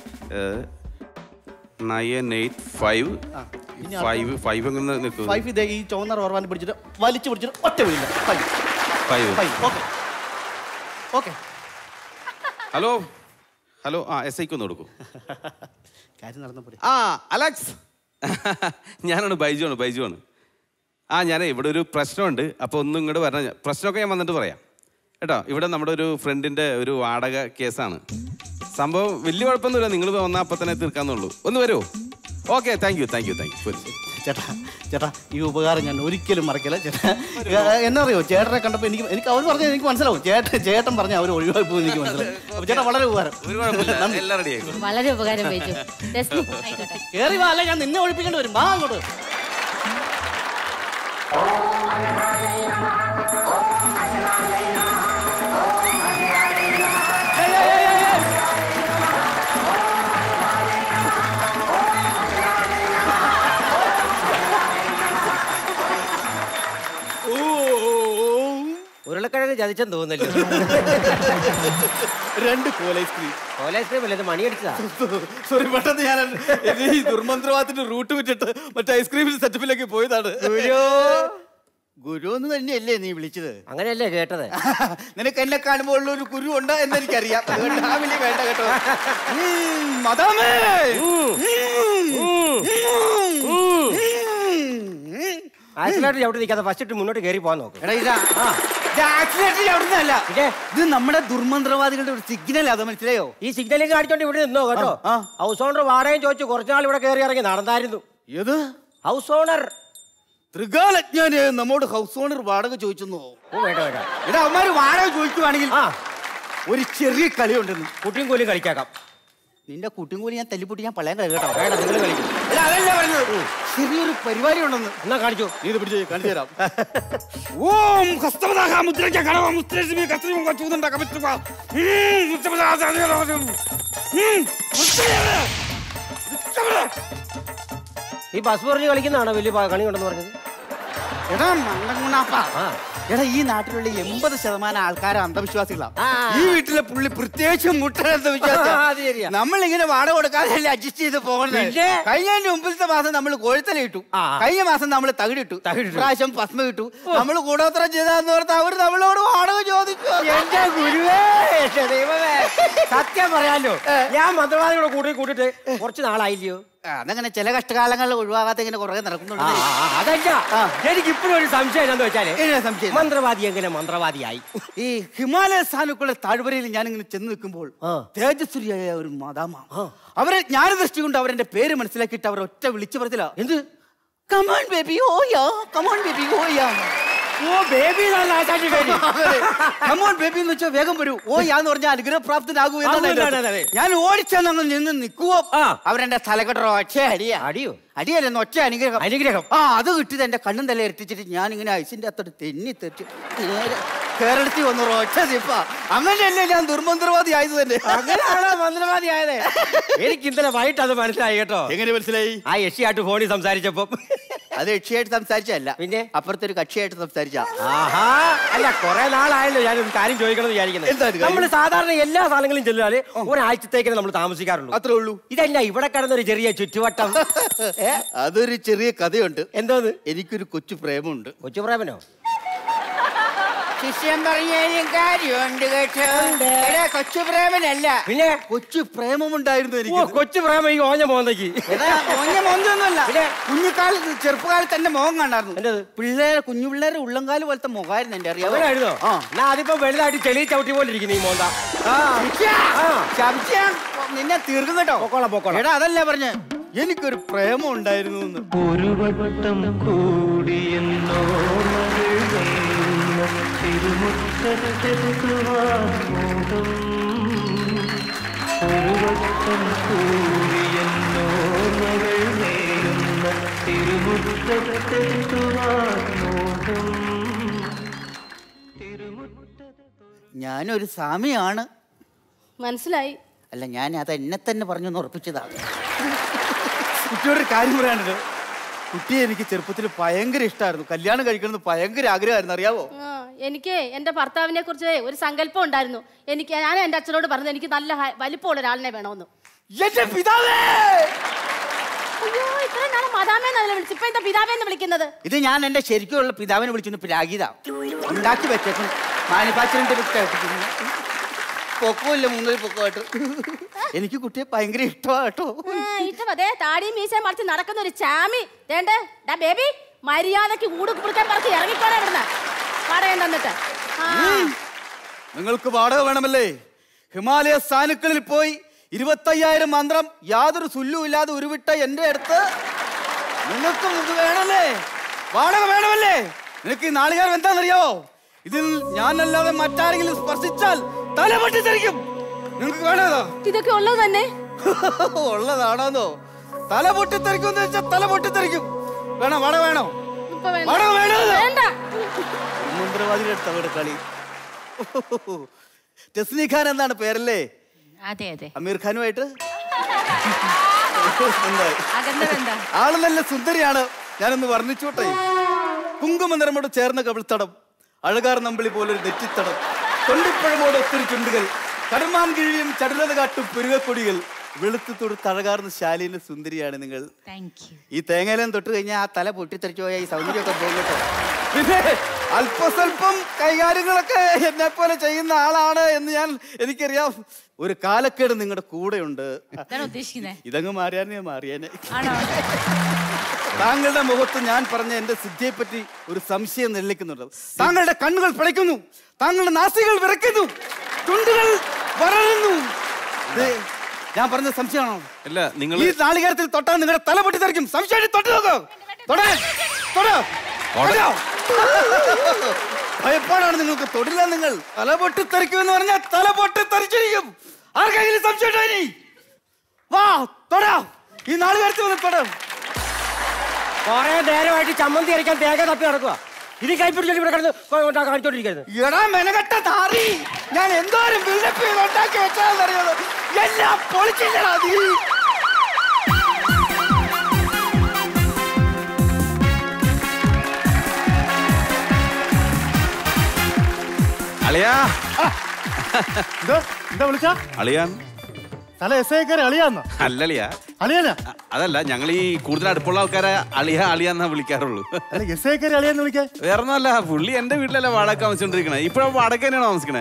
നയൻ എയ്റ്റ് ഫൈവ് പിന്നെ ഫൈവ് ഫൈവ് എങ്ങനെ നിൽക്കും ഫൈവ് ഇതേ ഈ ചുവന്ന റോർവാൻ പിടിച്ചിട്ട് വലിച്ചു പിടിച്ചിട്ട് ഒറ്റ വീടില്ല five five five okay okay hello hello ആ എസ് ഐക്ക് ഒന്ന് കൊടുക്കൂ കാര്യം നടന്നപ്പോൾ ആ അലക്സ് ഞാനാണ് ബൈജു ആണ് ബൈജു ആണ് ആ ഞാനേ ഇവിടെ ഒരു പ്രശ്നമുണ്ട് അപ്പോൾ ഒന്നും ഇങ്ങോട്ട് വരണം ഞാൻ- പ്രശ്നമൊക്കെ ഞാൻ വന്നിട്ട് പറയാം കേട്ടോ ഇവിടെ നമ്മുടെ ഒരു ഫ്രണ്ടിൻ്റെ ഒരു വാടക കേസാണ് സംഭവം വലിയ കുഴപ്പമൊന്നുമില്ല നിങ്ങൾ വന്നാൽ അപ്പം തന്നെ തീർക്കാന്നുള്ളൂ ഒന്ന് വരുമോ okay thank you thank you thank you ചേട്ടാ ചേട്ടാ ഈ ഉപകാരം ഞാൻ ഒരിക്കലും മറക്കില്ല ചേട്ടാ എന്നറിയോ ചേട്ടനെ കണ്ടപ്പോൾ എനിക്ക് എനിക്ക് അവർ പറഞ്ഞാൽ എനിക്ക് മനസ്സിലാവും ചേട്ടൻ ചേട്ടൻ പറഞ്ഞാൽ അവർ ഒഴിവായി പോകും എനിക്ക് മനസ്സിലാവും അപ്പോൾ ചേട്ടാ വളരെ ഉപകാരം ഒരു കുഴപ്പമില്ല എല്ലാം റെഡി ആയിക്കോളും വളരെ ഉപകാരം ബൈജു രശ്മി കയറി വാ അല്ല ഞാൻ നിന്നെ ഒഴിപ്പിക്കേണ്ടി വരും വാ അങ്ങോട്ട് ഉരുളക്കിഴങ്ങ് ചതിച്ചെന്ന് തോന്നുന്നല്ലോ രണ്ട് കോല ഐസ്ക്രീം കോല ഐസ്ക്രീം അല്ലേ ഇത് മണിയടിച്ചതാ സോറി പെട്ടെന്ന് ഞാൻ എന്റെ ഈ ദുർമന്ത്രവാദത്തിന്റെ റൂട്ട് വിട്ടിട്ട് മറ്റേ ഐസ്ക്രീം സെറ്റപ്പിലേക്ക് പോയതാണ് ഗുരു ഗുരു എന്ന് തന്നെയല്ലേ നീ വിളിച്ചത് അങ്ങനെയല്ലേ കേട്ടത് നിനക്ക് എന്നെ കാണുമ്പോൾ ഉള്ള ഒരു കുരു ഉണ്ട് എന്ന് എനിക്കറിയാം അതുകൊണ്ട് ആ വിളി വേണ്ട കേട്ടോ ഉം, മദാമേ ആക്സിലേറ്റർ ചവിട്ടി നിൽക്കാതെ ഫസ്റ്റ് ഇട്ട് മുന്നോട്ട് കയറി പോകാൻ നോക്ക് എടാ ഇതാ ഇത് ആക്സിഡന്റ് ചവിടുന്നതല്ല ഇത് നമ്മുടെ ദുർമന്ത്രവാദികളുടെ ഒരു സിഗ്നൽ അത് മനസ്സിലായോ ഈ സിഗ്നലിംഗ് കാണിച്ചോണ്ട് ഇവിടെ നിന്നോ കേട്ടോ ഹൗസ് ഓണർ വാടകയും ചോദിച്ചു കുറച്ചുനാൾ ഇവിടെ കയറി ഇറങ്ങി നടന്നായിരുന്നു ഏത് ഹൗസ് ഓണർ ത്രികാലജ്ഞാന് നമ്മോട് ഹൗസ് ഓണർ വാടക ചോദിച്ചെന്നോ ഓ വേണ്ട വേണ്ട എടാ അവന്മാര് വാടക ചോദിക്കുവാണെങ്കിൽ ഒരു ചെറിയ കളിയുണ്ടെന്ന് കുട്ടിയും കൂലിയും കളിക്കാം നിന്റെ കുട്ടിയും കൂടി ഞാൻ തല്ലിപ്പൊട്ടി ഞാൻ പള്ളയാൻ കളി കേട്ടോ വേണ്ട നിങ്ങൾ കളിക്കും എടാ, അതല്ല പറഞ്ഞത് ചെറിയൊരു പരിപാടി ഉണ്ടെന്ന് എന്നാ കാണിച്ചു നീ ഇത് പിടിച്ച് കാണിച്ചു തരാം ഓം ഹസ്തവദാഹ മുദ്രയ്ക്ക കടവ മുസ്ത്രേശ്മി കത്രിയും കൊച്ചുണ്ടാ കമിത്രുവ ഈ ബസ് പറഞ്ഞ് കളിക്കുന്നതാണോ വലിയ പ- കണി ഉണ്ടെന്ന് പറഞ്ഞത് എടാ മണ്ടങ്ങുണാപ്പ എടാ ഈ നാട്ടിലുള്ള എൺപത് ശതമാനം ആൾക്കാർ അന്ധവിശ്വാസികളാണ് ആ. ഈ വീട്ടിലെ പുള്ളി പ്രത്യേകിച്ചും മുട്ട ആ, അത് ശരിയാ. അന്ധവിശ്വാസം നമ്മൾ ഇങ്ങനെ വാടക കൊടുക്കാതെ അഡ്ജസ്റ്റ് ചെയ്ത് പോകണ്ടേ പിന്നെ? കഴിഞ്ഞ മുമ്പിലത്തെ മാസം നമ്മൾ കോഴിത്തല ഇട്ടു ആ. കഴിഞ്ഞ മാസം നമ്മൾ തകിടിട്ടു തകിടിട്ടു. പ്രാവശ്യം ഭസ്മ ഇട്ടു നമ്മൾ കൂടോത്രം ചെയ്താന്ന് ഓർത്ത് അവർ നമ്മളോട് വാടക ചോദിക്കും എന്റെ ഗുരുവേ എന്റെ ദൈവമേ സത്യം പറയാലോ ഞാൻ മന്ത്രവാദികളെ കൂട്ടി കൂട്ടിട്ട് കുറച്ച് നാളായില്ലയോ അതങ്ങനെ ചില കഷ്ടകാലങ്ങളിൽ ഒഴിവാകാതെ ഇങ്ങനെ കുറേ നടക്കുന്നുണ്ട് ആ, ആ, അതല്ല എനിക്ക് ഇപ്പോഴും ഒരു സംശയം എന്താന്ന് വെച്ചാല് എന്നാ സംശയം? മന്ത്രവാദി എങ്ങനെ മന്ത്രവാദിയായി ഈ ഹിമാലയ സ്ഥാനക്കുള്ള താഴ്വരയിൽ ഞാൻ ഇങ്ങനെ ചെന്ന് നിൽക്കുമ്പോൾ തേജസ്വരിയായ ഒരു മാതാമ അവരെ ജ്ഞാനദൃഷ്ടി കൊണ്ട് അവരെന്റെ പേര് മനസ്സിലാക്കിയിട്ട് അവർ ഒറ്റ വിളിച്ചു പറഞ്ഞില്ല എന്ത് കമാൺ ബേബി ഓയാ കമാൺ ബേബി ഓയാ ഓ ബേബി കമോൺ ബേബി എന്ന് വെച്ചാൽ വേഗം വരൂ ഓ യാന്ന് പറഞ്ഞാൽ അനുഗ്രഹപ്രാപ്തനാകൂ എന്നാണ് അതെ, എൻ്റെ അതെ, അർത്ഥം. അതെ. ഞാൻ ഓടിച്ചെന്ന് അങ്ങ് നിന്ന് നിൽക്കുവോ അവരെന്റെ തലക്കെട്ടോ ഒച്ച അടിയാ അടിയോ അടിയല്ലെന്ന് ഒറ്റ അനുഗ്രഹം അനുഗ്രഹം ആ അത് കിട്ടിയത് എന്റെ കണ്ണും തല എത്തിച്ചിട്ട് ഞാൻ ഇങ്ങനെ ഐസിന്റെ അത്തോട്ട് തെന്നി തെറ്റി നേരെ കേരളത്തിൽ വന്നു ഒറ്റ ദിപ്പ അങ്ങനെയല്ലേ ഞാൻ ദുർമന്ത്രവാദി ആയത് തന്നെ അങ്ങനെയാണോ മന്ത്രവാദി ആയത് എനിക്ക് ഇന്നലെ വൈകിട്ട് അത് മനസ്സിലായി കേട്ടോ എങ്ങനെ മനസ്സിലായി ആ യക്ഷിയായിട്ട് ഫോണിൽ സംസാരിച്ചപ്പോ അത് യക്ഷിയായിട്ട് സംസാരിച്ചല്ല പിന്നെ അപ്പുറത്തെ ഒരു കക്ഷിയായിട്ട് സംസാരിച്ച ആഹാ അല്ല കുറെ നാളായല്ലോ ഞാൻ ഒരു കാര്യം ചോദിക്കണം എന്താണ് വിചാരിക്കുന്നത് കാര്യം? നമ്മൾ സാധാരണ എല്ലാ സ്ഥലങ്ങളും ചെല്ലുവാല് ഒരാഴ്ചത്തേക്ക് നമ്മൾ താമസിക്കാറുള്ളൂ അത്രേ ഉള്ളൂ ഇതല്ല ഇവിടെ കിടന്നൊരു ചെറിയ ചുറ്റുവട്ടം ഏ? അതൊരു ചെറിയ കഥയുണ്ട് എന്തോന്ന് എനിക്കൊരു കൊച്ചു പ്രേമുണ്ട് കൊച്ചു പ്രേമനോ ശിഷ്യൻ പറഞ്ഞാലും കാര്യമുണ്ട് കേട്ടോ എടാ, കൊച്ചു പ്രേമനല്ല പിന്നെ കൊച്ചു പ്രേമമുണ്ടായിരുന്നു ഓ എനിക്ക് കൊച്ചു പ്രേമ ഈ ഓഞ്ഞ മോന്തയ്ക്ക് എടാ, ഓഞ്ഞ മോന്തൊന്നുമല്ല കുഞ്ഞുകാലത്ത് ചെറുപ്പകാലത്ത് എന്റെ മുഖം കണ്ടായിരുന്നു പിള്ളേരെ കുഞ്ഞു പിള്ളേരെ ഉള്ളംകാല് പോലത്തെ മുഖമായിരുന്നു എന്റെ അറിയാമോ അങ്ങനെയായിരുന്നോ ആ. എന്നാ അതിപ്പോ വലുതായിട്ട് ചെളി ചവിട്ടി പോലെ ഇരിക്കുന്നു ഈ മോന്ത സംശയം നിന്നെ തീർക്കും കേട്ടോ പൊക്കോളാം പൊക്കോളാം എടാ അതല്ല പറഞ്ഞ എനിക്കൊരു പ്രേമം ഉണ്ടായിരുന്നു എന്ന് ഒരു വട്ടം കൂടിയെന്നോർമ്മകൾ വേണ്ട തിരുമുറ്റത്തെത്തുവാൻ മോഹം ഒരു വട്ടം കൂടിയെന്നോർമ്മകൾ നേരുന്ന തിരുമുറ്റത്തെത്തുവാൻ മോഹം ഞാനൊരു സാമിയാണ് മനസ്സിലായി അല്ല ഞാൻ അത് എന്നെ തന്നെ പറഞ്ഞൊന്ന് ഉറപ്പിച്ചതാണ് കുട്ടിയോടൊരു കാര്യം പറയാനുണ്ട് കുട്ടിയെ എനിക്ക് ചെറുപ്പത്തിൽ ഭയങ്കര ഇഷ്ടമായിരുന്നു കല്യാണം കഴിക്കണമെന്ന് ഭയങ്കര ആഗ്രഹമായിരുന്നു അറിയാവോ ആ, എനിക്ക് എന്റെ ഭർത്താവിനെ കുറിച്ച് ഒരു സങ്കല്പം ഉണ്ടായിരുന്നു എനിക്ക് ഞാൻ എന്റെ അച്ഛനോട് പറഞ്ഞു എനിക്ക് നല്ല ഹ- വലിപ്പമുള്ള ഒരാളിനെ വേണമെന്ന് എന്റെ പിതാവേ അയ്യോ ഇത്രയും നാളെ മദാമേന്നല്ല വിളിച്ചു ഇപ്പൊ എന്താ പിതാവേന്ന് വിളിക്കുന്നത് ഇത് ഞാൻ എന്റെ ശരിക്കുള്ള പിതാവിനെ വിളിച്ചു പിരാഗീത ഉണ്ടാക്കി വെച്ചേക്കും മാനിപ്പാച്ചറിന്റെ പൊക്കമില്ല മൂന്നൊരു പൊക്കമായിട്ട് എനിക്ക് കുട്ടിയെ ഭയങ്കര ഇഷ്ടമാണ് കേട്ടോ ആ, ഇട്ടും അതെ താടിയും മീശയും മറിച്ച് നടക്കുന്ന ഒരു ചാമി വേണ്ടേ ഡാ ബേബി മര്യാദക്ക് കൂട് കുളിക്കാൻ പറച്ച് ഇറങ്ങിക്കോടെ ഇവിടുന്ന് പറയണ്ട എന്നിട്ട് ആ, നിങ്ങൾക്ക് വാടക വേണമല്ലേ ഹിമാലയ സാനുക്കളിൽ പോയി ഇരുപത്തയ്യായിരം മന്ത്രം യാതൊരു സുല്ലും ഇല്ലാതെ ഉരുവിട്ട എന്റെ അടുത്ത് നിങ്ങൾക്ക് ഇത് വേണമല്ലേ വാടക വേണമല്ലേ നിനക്ക് ഈ നാളികാരം എന്താണെന്നറിയാവോ ഇതിൽ ഞാനല്ലാതെ മറ്റാരെങ്കിലും സ്പർശിച്ചാൽ തല പൊട്ടിത്തെറിക്കും നിങ്ങൾക്ക് വേണമോ ഇതൊക്കെ ഉള്ളത് തന്നെ ഉള്ളതാണോന്നോ തല പൊട്ടിത്തെറിക്കും എന്ന് വെച്ചാൽ തല പൊട്ടിത്തെറിക്കും വേണോ വാടക വേണോ ഇപ്പൊ വേണ്ട. വാടക വേണോ വേണ്ട മന്ത്രവാദിയുടെ അടുത്ത് അവിടെ കളി ടെസ്നി ഖാൻ എന്നാണ് പേരല്ലേ അതെ അതെ അമീർ ഖാനുമായിട്ട് എന്തായി? അകന്നതെന്താ ആള് നല്ല സുന്ദരിയാണ് ഞാനൊന്ന് വർണ്ണിച്ചോട്ടെ കുങ്കുമ നിറമോട് ചേർന്ന കവിൾത്തടം അഴകാർ നമ്പിളി പോലൊരു നെറ്റിത്തടം തൊണ്ടിപ്പഴമോട് ഒത്തിരി ചുണ്ടുകൾ കടമാൻ കിഴിയും ചടുലത കാട്ടും പുരുകക്കൊടികൾ വെളുത്തു തൊടുത്ത് അഴകാർന്ന ശാലീന സുന്ദരിയാണ് നിങ്ങൾ താങ്ക് യു ഈ തേങ്ങയിലും തൊട്ട് കഴിഞ്ഞാൽ ആ തല പൊട്ടിത്തെറിച്ചു പോയാൽ ഈ സൗന്ദര്യമൊക്കെ പോകും കേട്ടോ പിന്നെ അല്പസ്വല്പം കൈകാര്യങ്ങളൊക്കെ എന്നെ പോലെ ചെയ്യുന്ന ആളാണ് എന്ന് ഞാൻ എനിക്കറിയാം ഒരു കാലക്കേട് നിങ്ങളുടെ കൂടെയുണ്ട് എന്താണ് ഉദ്ദേശിക്കുന്നത് ഇതങ്ങ് മാറിയാനേ മാറിയാനെ ആണോ താങ്കളുടെ മുഖത്ത് ഞാൻ പറഞ്ഞ എന്റെ സിദ്ധിയെ പറ്റി ഒരു സംശയം നെല്ലിക്കുന്നുണ്ട് താങ്കളുടെ കണ്ണുകൾ പിടയ്ക്കുന്നു താങ്കളുടെ നാസികൾ വിറയ്ക്കുന്നു ചുണ്ടുകൾ വളരുന്നു ദേ, ഞാൻ പറഞ്ഞ സംശയമാണോ അല്ല നിങ്ങൾ ഈ നാളികേരത്തിൽ തൊട്ടാൽ നിങ്ങളുടെ തല പൊട്ടിത്തെറിക്കും സംശയമായിട്ട് തൊട്ട് നോക്കൂ തൊടേ തൊടോ തൊടോ. ഭയപ്പാടാണ് നിങ്ങൾക്ക് തൊടില്ല നിങ്ങൾ തല പൊട്ടിത്തെറിക്കും എന്ന് പറഞ്ഞാൽ തല പൊട്ടിത്തെറിച്ചിരിക്കും ആർക്കെങ്കിലും സംശയം ഉണ്ടോ ഇനി വാ തൊടാ ഈ നാളികേരത്തിൽ വന്ന് തൊടാം കൊറേ നേരമായിട്ട് ചമ്മന്തി അരയ്ക്കാൻ തേങ്ങ തപ്പി നടക്കുക ഇനി കൈപ്പിടിച്ചോണ്ട് ഇവിടെ കിടന്ന് കൊ- കാണിച്ചോണ്ടിരിക്കരുത് എടാ മെനകെട്ട താറി ഞാൻ എന്തോരം ബിൽഡപ്പ് ചെയ്ത് ഉണ്ടാക്കി വെച്ചാന്നറിയാലോ എല്ലാം പൊളിച്ചില്ലടാ നീ അളിയാ എന്താ എന്താ വിളിച്ച അളിയാൻ തല എസ് ഐ കയറി അളിയാന്നോ അല്ലളിയാ അളിയാനാ അതല്ല ഞങ്ങൾ ഈ കൂടുതൽ അടുപ്പുള്ള ആൾക്കാരെ അളിയ അളിയാന്നാ വിളിക്കാറുള്ളൂ അല്ല എസ് ഐ കയറി അളിയാന്ന് വിളിക്കാൻ വേറെ ഒന്നുമല്ല പുള്ളി എന്റെ വീട്ടിലല്ല വാടക താമസിച്ചോണ്ടിരിക്കണേ ഇപ്പഴും വാടക തന്നെയാണ് താമസിക്കണേ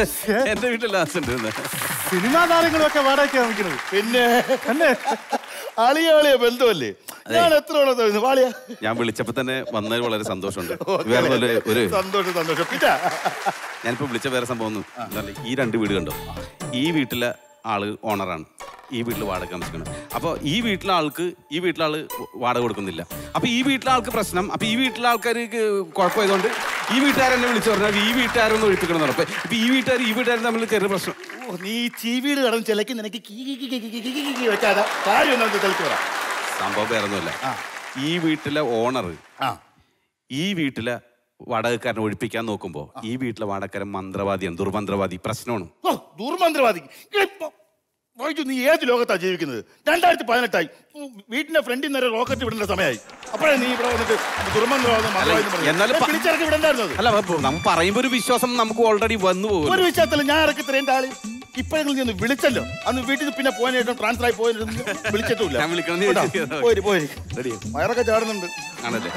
എന്റെ വീട്ടിലല്ല താമസിച്ചോണ്ടിരുന്നത് സിനിമാ താരങ്ങളും ഒക്കെ വാടകയ്ക്ക് താമസിക്കുന്നത് പിന്നെ അല്ലേ അളിയ അളിയ ബന്ധമല്ലേ ഞാൻ എത്ര തവണ തോന്നുന്നു വാളിയ ഞാൻ വിളിച്ചപ്പോ തന്നെ വന്നതിൽ വളരെ സന്തോഷമുണ്ട് വേറെ ഒരു ഒരു സന്തോഷം സന്തോഷം പിന്നെ ഞാനിപ്പോ വിളിച്ച വേറെ സംഭവം ഒന്നും എന്താ പറയുക, ഈ രണ്ട് വീട് കണ്ടോ ഈ വീട്ടിലെ ആള് ഓണറാണ് ഈ വീട്ടിൽ വാടക താമസിക്കണം അപ്പോൾ ഈ വീട്ടിലെ ആൾക്ക് ഈ വീട്ടിലെ ആള് വാടക കൊടുക്കുന്നില്ല അപ്പൊ ഈ വീട്ടിലെ ആൾക്ക് പ്രശ്നം അപ്പൊ ഈ വീട്ടിലെ ആൾക്കാർക്ക് കുഴപ്പമായതുകൊണ്ട് ഈ വീട്ടുകാരെന്നെ വിളിച്ചു പറഞ്ഞാൽ ഈ വീട്ടുകാരൊന്ന് ഒഴിപ്പിക്കണം എന്ന് പറഞ്ഞു ഇപ്പൊ ഈ വീട്ടുകാർ ഈ വീട്ടുകാർ തമ്മിൽ ചെറിയ പ്രശ്നം ഓ, നീ ചീവീട് കടന്ന് ചിലക്ക് നിനക്ക് കീ കീ കീ കീ കീ കീ കീ കീ വെച്ചാൽ കാര്യം എന്താണെന്ന് തെളിച്ചു പറ സംഭവം വേറെ ഒന്നുമല്ല ഈ വീട്ടിലെ ഓണർ ഈ വീട്ടിലെ വാടകക്കാരനെ ഒഴിപ്പിക്കാൻ നോക്കുമ്പോ ഈ വീട്ടിലെ വാടകക്കാരൻ മന്ത്രവാദിയാണ് ദുർമന്ത്രവാദി പ്രശ്നമാണ് ഓ ദുർമന്ത്രവാദി ഇപ്പൊ വൈജു നീ ഏത് ലോകത്താണ് ജീവിക്കുന്നത് രണ്ടായിരത്തി പതിനെട്ടായി ഉം, വീട്ടിന്റെ ഫ്രണ്ടിൽ നിന്ന് റോക്കറ്റ് വിടേണ്ട സമയമായി അപ്പോഴേ നീ ഇവിടെ വന്നിട്ട് ദുർമന്ത്രവാദം മന്ത്രവാദം എന്ന് പറഞ്ഞത്. എന്നാലും ഏ, വിളിച്ചിറക്കി വിടണ്ടായിരുന്നത് അല്ല അപ്പൊ നമ്മൾ പറയുമ്പോ ഒരു വിശ്വാസം നമുക്ക് ഓൾറെഡി വന്നു പോകും ഒരു വിശ്വാസത്തില്ല ഞാൻ ഇറക്കി തരേണ്ട ആള് ഇപ്പോഴെങ്കിലും നീ ഒന്ന് വിളിച്ചല്ലോ അന്ന് വീട്ടിൽ നിന്ന് പിന്നെ പോകാനായിട്ട് ട്രാൻസ്ഫർ ആയി പോയത് വിളിച്ചിട്ടില്ല ഞാൻ വിളിക്കണമെന്ന് കേട്ടോ? വിചാരിച്ചതാ. പോര് പോര് റെഡി വയറൊക്കെ ചാടുന്നുണ്ട് ആണല്ലേ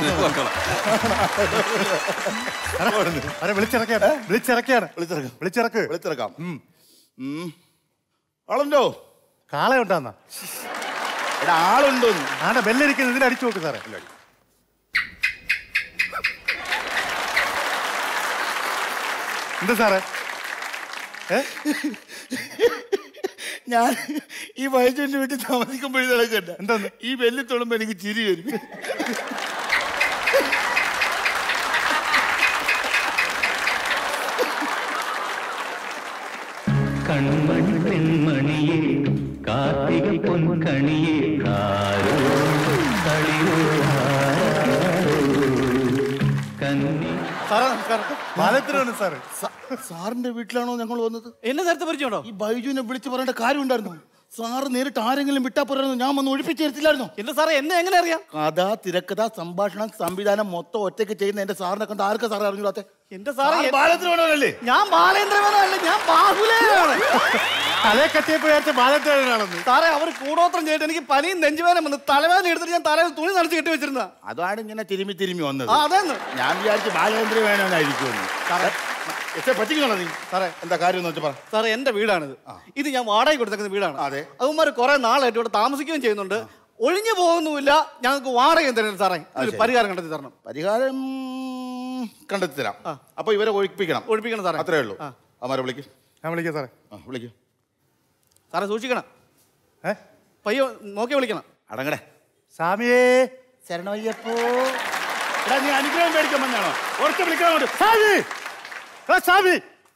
അവരെ വിളിച്ചിറക്കിയാണ് വിളിച്ചിറക്കിയാണ് വിളിച്ചിറക്കാം വിളിച്ചിറക്ക് വിളിച്ചിറക്കാം ആളുണ്ടോ കാള ഉണ്ടാന്നാ എടാ ആളുണ്ടോ ആടെ ബെല്ലരിക്കുന്നത് ഇതിൽ അടിച്ചു നോക്ക് സാറേ എന്താ സാറേ ഞാൻ ഈ വയസ്സിന്റെ വീട്ടിൽ താമസിക്കുമ്പോഴേ നടക്കണ്ട എന്താന്ന് ഈ വെല്ലി തൊടുമ്പോ എനിക്ക് ചിരി വരും കൺമണി പെൺമണിയെ കാർത്തിക പൊൻകണിയെ കാരോ കളിയോ കന്നി സാറേ നമസ്കാരം ബാലത്തിനാണ് സാറ് സാറിന്റെ വീട്ടിലാണോ ഞങ്ങൾ വന്നത് എന്നെ നേരത്തെ പരിചയമുണ്ടോ ഈ ബൈജുവിനെ വിളിച്ച് പറയേണ്ട കാര്യം ഉണ്ടായിരുന്നു സാറ് നേരിട്ട് ആരെങ്കിലും വിട്ടാ പോരായിരുന്നു ഞാൻ വന്ന് ഒഴിപ്പിച്ചേർത്തില്ലായിരുന്നു എന്റെ സാറേ എന്നെ എങ്ങനെ അറിയാം കഥ തിരക്കഥ സംഭാഷണം സംവിധാനം മൊത്തം ഒറ്റയ്ക്ക് ചെയ്യുന്ന എന്റെ സാറിനെ കണ്ട് ആർക്കാ സാറേ അറിഞ്ഞൂടാത്തെ എന്റെ സാറേ ബാലത്തിനല്ലേ ഞാൻ ബാലേന്ദ്രമേനല്ല ഞാൻ ബാഹുലേനാണ് തലേ കെട്ടിയപ്പോ വിചാരിച്ച ബാലത്തിനാണെന്ന് സാറേ അവർ കൂടോത്രം ചെയ്തിട്ട് എനിക്ക് പനിയും നെഞ്ചുവേദന വന്ന് തലവേദന എടുത്തിട്ട് ഞാൻ തലയിൽ തുണി നനച്ച് കെട്ടി വെച്ചിരുന്ന അതാണ് ഇങ്ങനെ തിരുമ്മി തിരുമ്മി വന്നത് ആ അതെന്ന് ഞാൻ വിചാരിച്ചു ബാലേന്ദ്ര വേണമെന്നായിരിക്കുമെന്ന് സാറേ എത്ര പറ്റിക്കണോ നീ സാറേ എന്താ കാര്യം എന്ന് വെച്ചാൽ പറ സാറേ എന്റെ വീടാണിത് ഇത് ഞാൻ വാടക കൊടുത്തേക്കുന്ന വീടാണ് അതെ അതുമാര് കുറെ നാളായിട്ട് ഇവിടെ താമസിക്കുകയും ചെയ്യുന്നുണ്ട് ഒഴിഞ്ഞു പോകുന്നുമില്ല ഞങ്ങൾക്ക് വാടകയും തരണം സാറേ ഒരു ശരി. പരിഹാരം കണ്ടെത്തി തരണം പരിഹാരം കണ്ടെത്തി തരാം അപ്പൊ ഇവരെ ഒഴിപ്പിക്കണം ഒഴിപ്പിക്കണം സാറേ അത്രേ ഉള്ളൂ അമാരെ വിളിക്കും ഞാൻ വിളിക്കാം സാറേ ആ വിളിക്കും സാറേ സൂക്ഷിക്കണം ഏ പയ്യോ നോക്കി വിളിക്കണം അടങ്ങടെ സ്വാമിയേ ശരണയ്യപ്പോ എടാ നീ അനുഗ്രഹം മേടിക്കാൻ വന്നാണോ ഓർത്ത് വിളിക്കാൻ കൊണ്ട് സ്വാമി ഏ, സ്വാമി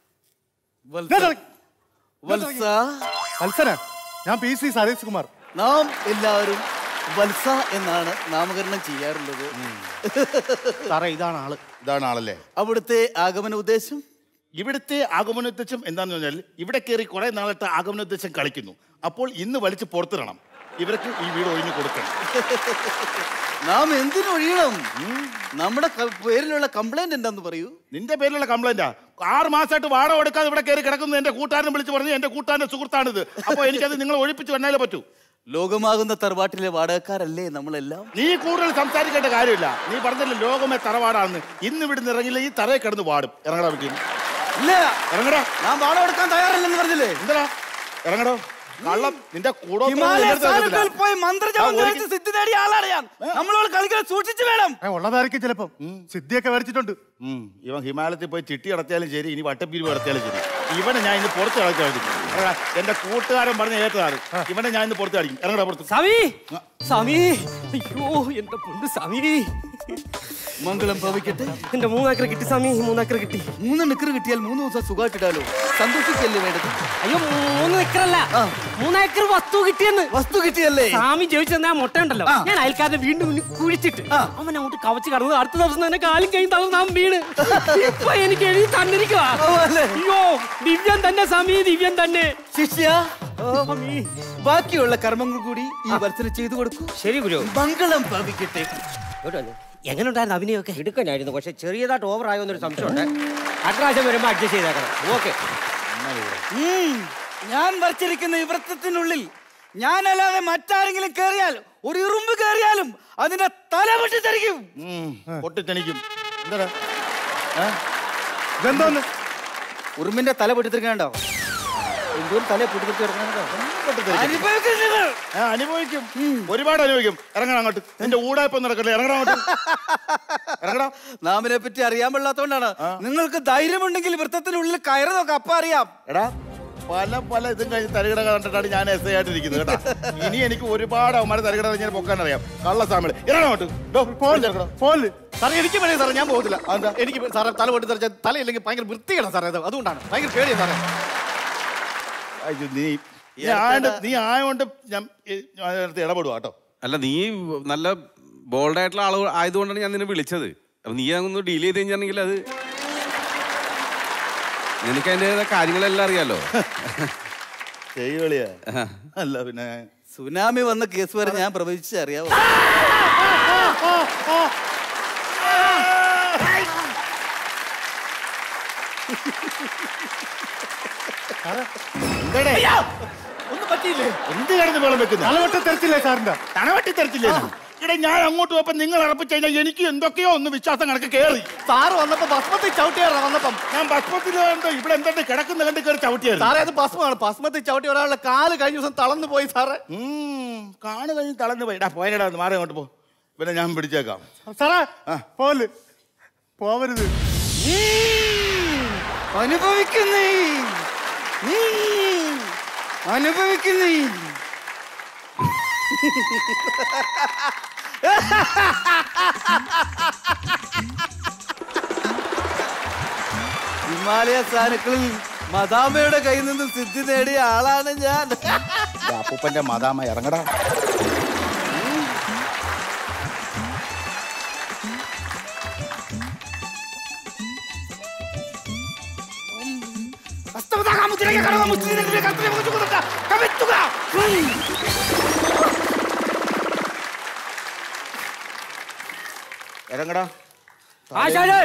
വത്സ വത്സന ഞാൻ പി സി സതീഷ് കുമാർ നാം എല്ലാവരും വത്സ എന്നാണ് നാമകരണം ചെയ്യാറുള്ളത് സാറേ ഇതാണ് ആള് ഇതാണ് ആളല്ലേ അവിടുത്തെ ആഗമന ഉദ്ദേശം ഇവിടുത്തെ ആഗമനോദ്ദേശം എന്താണെന്ന് പറഞ്ഞാൽ ഇവിടെ കയറി കുറെ നാളത്തെ ആഗമനോദ്ദേശം കളിക്കുന്നു അപ്പോൾ ഇന്ന് വലിച്ച് പുറത്തിടണം ഇവർക്ക് ഈ വീട് ഒഴിഞ്ഞു കൊടുക്കണം നാം എന്തിനൊഴിയണം നമ്മുടെ ക- പേരിലുള്ള കംപ്ലൈന്റ് എന്താന്ന് പറയൂ നിന്റെ പേരിലുള്ള കംപ്ലൈന്റാ ആറ് മാസമായിട്ട് വാടക കൊടുക്കാതെ ഇവിടെ കയറി കിടക്കുന്നത് എന്റെ കൂട്ടുകാരനെ വിളിച്ച് പറഞ്ഞു എന്റെ കൂട്ടുകാരന്റെ സുഹൃത്താണിത് അപ്പോൾ എനിക്കത് നിങ്ങൾ ഒഴിപ്പിച്ച് വന്നാലേ പറ്റൂ ലോകമാകുന്ന തറവാട്ടിലെ വാടകക്കാരല്ലേ നമ്മളെല്ലാം നീ കൂടുതൽ സംസാരിക്കേണ്ട കാര്യമില്ല നീ പറഞ്ഞല്ലോ ലോകമേ തറവാടാണെന്ന് ഇന്ന് ഇവിടുന്ന് ഇറങ്ങില്ല ഈ തറയെ കിടന്ന് പാടും ഇറങ്ങടാ വീട്ടിൽ ഇല്ല ഇറങ്ങടാ ഞാൻ വാടക കൊടുക്കാൻ തയ്യാറല്ലെന്ന് പറഞ്ഞില്ലേ എന്താ ഇറങ്ങടോ കള്ളം നിന്റെ കൂടെ ഹിമാലയ സ്ഥാനത്തിൽ പോയി മന്ത്രജപം കഴിച്ച് സിദ്ധി നേടിയ ആളാണ് ഞാൻ നമ്മളോട് കളിക്കാൻ സൂക്ഷിച്ചു വേണം ഏ, ഉള്ളതായിരിക്കും ചിലപ്പം സിദ്ധിയൊക്കെ മേടിച്ചിട്ടുണ്ട് ഇവൻ ഹിമാലയത്തിൽ പോയി ചിട്ടി അടത്തിയാലും ശരി ഇനി വട്ടപ്പിരിവ് അടത്തിയാലും ശരി ഇവനെ ഞാൻ ഇന്ന് പുറത്ത് കളിക്കും എന്റെ കൂട്ടുകാരൻ പറഞ്ഞ ഏറ്റതാണ് ഇവനെ ഞാൻ ഇന്ന് പുറത്ത് കളിക്കും ഇറങ്ങടാ പുറത്ത് സ്വാമി സ്വാമി അയ്യോ എന്റെ പൊന്ന് സ്വാമി മംഗളം ഭവിക്കട്ടെ എന്റെ മൂന്നേക്കർ കിട്ടി സ്വാമി മൂന്നേക്കർ കിട്ടി മൂന്ന് നിക്കറ് കിട്ടിയാൽ മൂന്ന് ദിവസം സുഖമായിട്ടിടാലോ സന്തോഷിക്കല്ലേ വേണ്ടത് അയ്യോ മൂന്ന് നിക്കറല്ല മൂന്നേക്കർ വസ്തു കിട്ടിയെന്ന് വസ്തു കിട്ടിയല്ലേ സ്വാമി ചോദിച്ചു തന്നെ മുട്ട ഉണ്ടല്ലോ ഞാൻ അയൽക്കാരനെ വീണ്ടും മുന്നിൽ കുഴിച്ചിട്ട് അവൻ അങ്ങോട്ട് കവച്ച് കടന്നു അടുത്ത ദിവസം തന്നെ കാലും കൈയും തളർന്നാൻ വീണ് ഇപ്പൊ എനിക്ക് എഴുതി തന്നിരിക്കുവാ അയ്യോ ദിവ്യം തന്നെ സ്വാമി ദിവ്യം തന്നെ ശിഷ്യ ബാക്കിയുള്ള കർമ്മങ്ങൾ കൂടി ഈ വർഷന ചെയ്തു കൊടുക്കൂ ശരി ഗുരു മംഗളം ഭവിക്കട്ടെ എങ്ങനെ ഉണ്ടായിരുന്നു അഭിനയൊക്കെ എടുക്കനായിരുന്നു പക്ഷെ ചെറിയതായിട്ട് ഓവർ ആയോ എന്നൊരു സംശയമുണ്ട് അടുത്ത പ്രാവശ്യം വരുമ്പോ അഡ്ജസ്റ്റ് ചെയ്തേക്കണം ഓക്കെ ഉം, ഞാൻ വരച്ചിരിക്കുന്ന ഈ വൃത്തത്തിനുള്ളിൽ ഞാനല്ലാതെ മറ്റാരെങ്കിലും കേറിയാൽ ഒരു ഇറുമ്പ് കേറിയാലും അതിന്റെ തല പൊട്ടിത്തെറിക്കും പൊട്ടിത്തെണിക്കും എന്താടാ ഇതെന്തോന്ന് ഉറുമ്പിന്റെ തല പൊട്ടിത്തെറിക്കണ്ടോ എന്തോരം തലയെ പൊട്ടിത്തെറിച്ച് കിടക്കണോ ഞാൻ അനുഭവിക്കും ഒരുപാട് അനുഭവിക്കും ഇറങ്ങണം അങ്ങോട്ട് എന്റെ ഊടായ്പ നടക്കല്ലേ ഇറങ്ങണം അങ്ങോട്ട് ഇറങ്ങണം നാമിനെ പറ്റി അറിയാൻ പാടില്ലാത്തോണ്ടാണ് നിങ്ങൾക്ക് ധൈര്യമുണ്ടെങ്കിൽ വൃത്തത്തിനുള്ളിൽ കയറി നോക്കാം അപ്പ അറിയാം എടാ പല പല ഇതും കഴിഞ്ഞ് തരികിട കണ്ടിട്ടാണ് ഞാൻ എസ് ഐ ആയിട്ടിരിക്കുന്നത് കേട്ടോ ഇനി എനിക്ക് ഒരുപാട് അവന്മാർ തരികിട കഴിഞ്ഞാൽ പൊക്കാൻ അറിയാം കള്ള സാമ്പിള് ഇറങ്ങണം അങ്ങോട്ട് ഡോ, ഇറങ്ങണം. പോലെ സാറേ എനിക്ക് പേടി സാറേ ഞാൻ പോകത്തില്ല എനിക്ക് സാറേ തല പൊട്ടി തെറിച്ച തലയില്ലെങ്കിൽ ഭയങ്കര വൃത്തിയാണ് സാറേ അത് അതുകൊണ്ടാണ് ഭയങ്കര പേടിയാണ് സാറേ അയ്യോ നീ നീ ആയോണ്ട് നീ ആയോണ്ട് ഞാൻ ഈ- ഞാൻ അതിനകത്ത് ഇടപെടുക കേട്ടോ അല്ല നീ നല്ല ബോൾഡ് ആയിട്ടുള്ള ആള് ആയതുകൊണ്ടാണ് ഞാൻ നിന്നെ വിളിച്ചത് അപ്പൊ നീ ഒന്ന് ഡീൽ ചെയ്ത് കഴിഞ്ഞാണെങ്കിൽ അത് നിനക്ക് അതിൻ്റെ കാര്യങ്ങളെല്ലാം അറിയാലോ ചെയ്യുകളിയാ അല്ല പിന്നെ സുനാമി വന്ന കേസ് വരെ ഞാൻ പ്രവചിച്ച് അറിയാവോ ഒന്നും പറ്റിയില്ലേ എന്ത് കിടന്ന് വെള്ളം വെക്കുന്നു തലവട്ടം തെരച്ചില്ലേ സാറിന്റെ തണവട്ടി തെരച്ചില്ലേ ഇവിടെ ഞാൻ അങ്ങോട്ട് പോയപ്പോ നിങ്ങൾ അറപ്പിച്ച് കഴിഞ്ഞാൽ എനിക്ക് എന്തൊക്കെയോ ഒന്ന് വിശ്വാസം കണക്ക് കയറി സാറ് വന്നപ്പോ ഭസ്മത്തിൽ ചവിട്ടിയായിരുന്നു വന്നപ്പം ഞാൻ ഭസ്മത്തിൽ എന്തോ ഇവിടെ എന്തെങ്കിലും കിടക്കുന്ന കണ്ട് കയറി ചവിട്ടിയായിരുന്നു സാറേ അത് ഭസ്മമാണ് ഭസ്മത്തിൽ ചവിട്ടി ഒരാളുടെ കാല് കഴിഞ്ഞ ദിവസം തളർന്നു പോയി സാറേ കാണ് കഴിഞ്ഞ് തളർന്നു പോയി എടാ പോയനടാ ഒന്ന് മാറി അങ്ങോട്ട് പോ പിന്നെ ഞാൻ പിടിച്ചേക്കാം സാറേ പോലെ പോവരുത് അനുഭവിക്കുന്നേ അനുഭവിക്കുന്നേ ഹിമാലയ സാനുക്കളിൽ മദാമയുടെ കയ്യിൽ നിന്ന് സിദ്ധി നേടിയ ആളാണ് ഞാൻ അപ്പൂപ്പന്റെ മതാമ ഇറങ്ങടാ ഇറങ്ങടാ ആശാനെ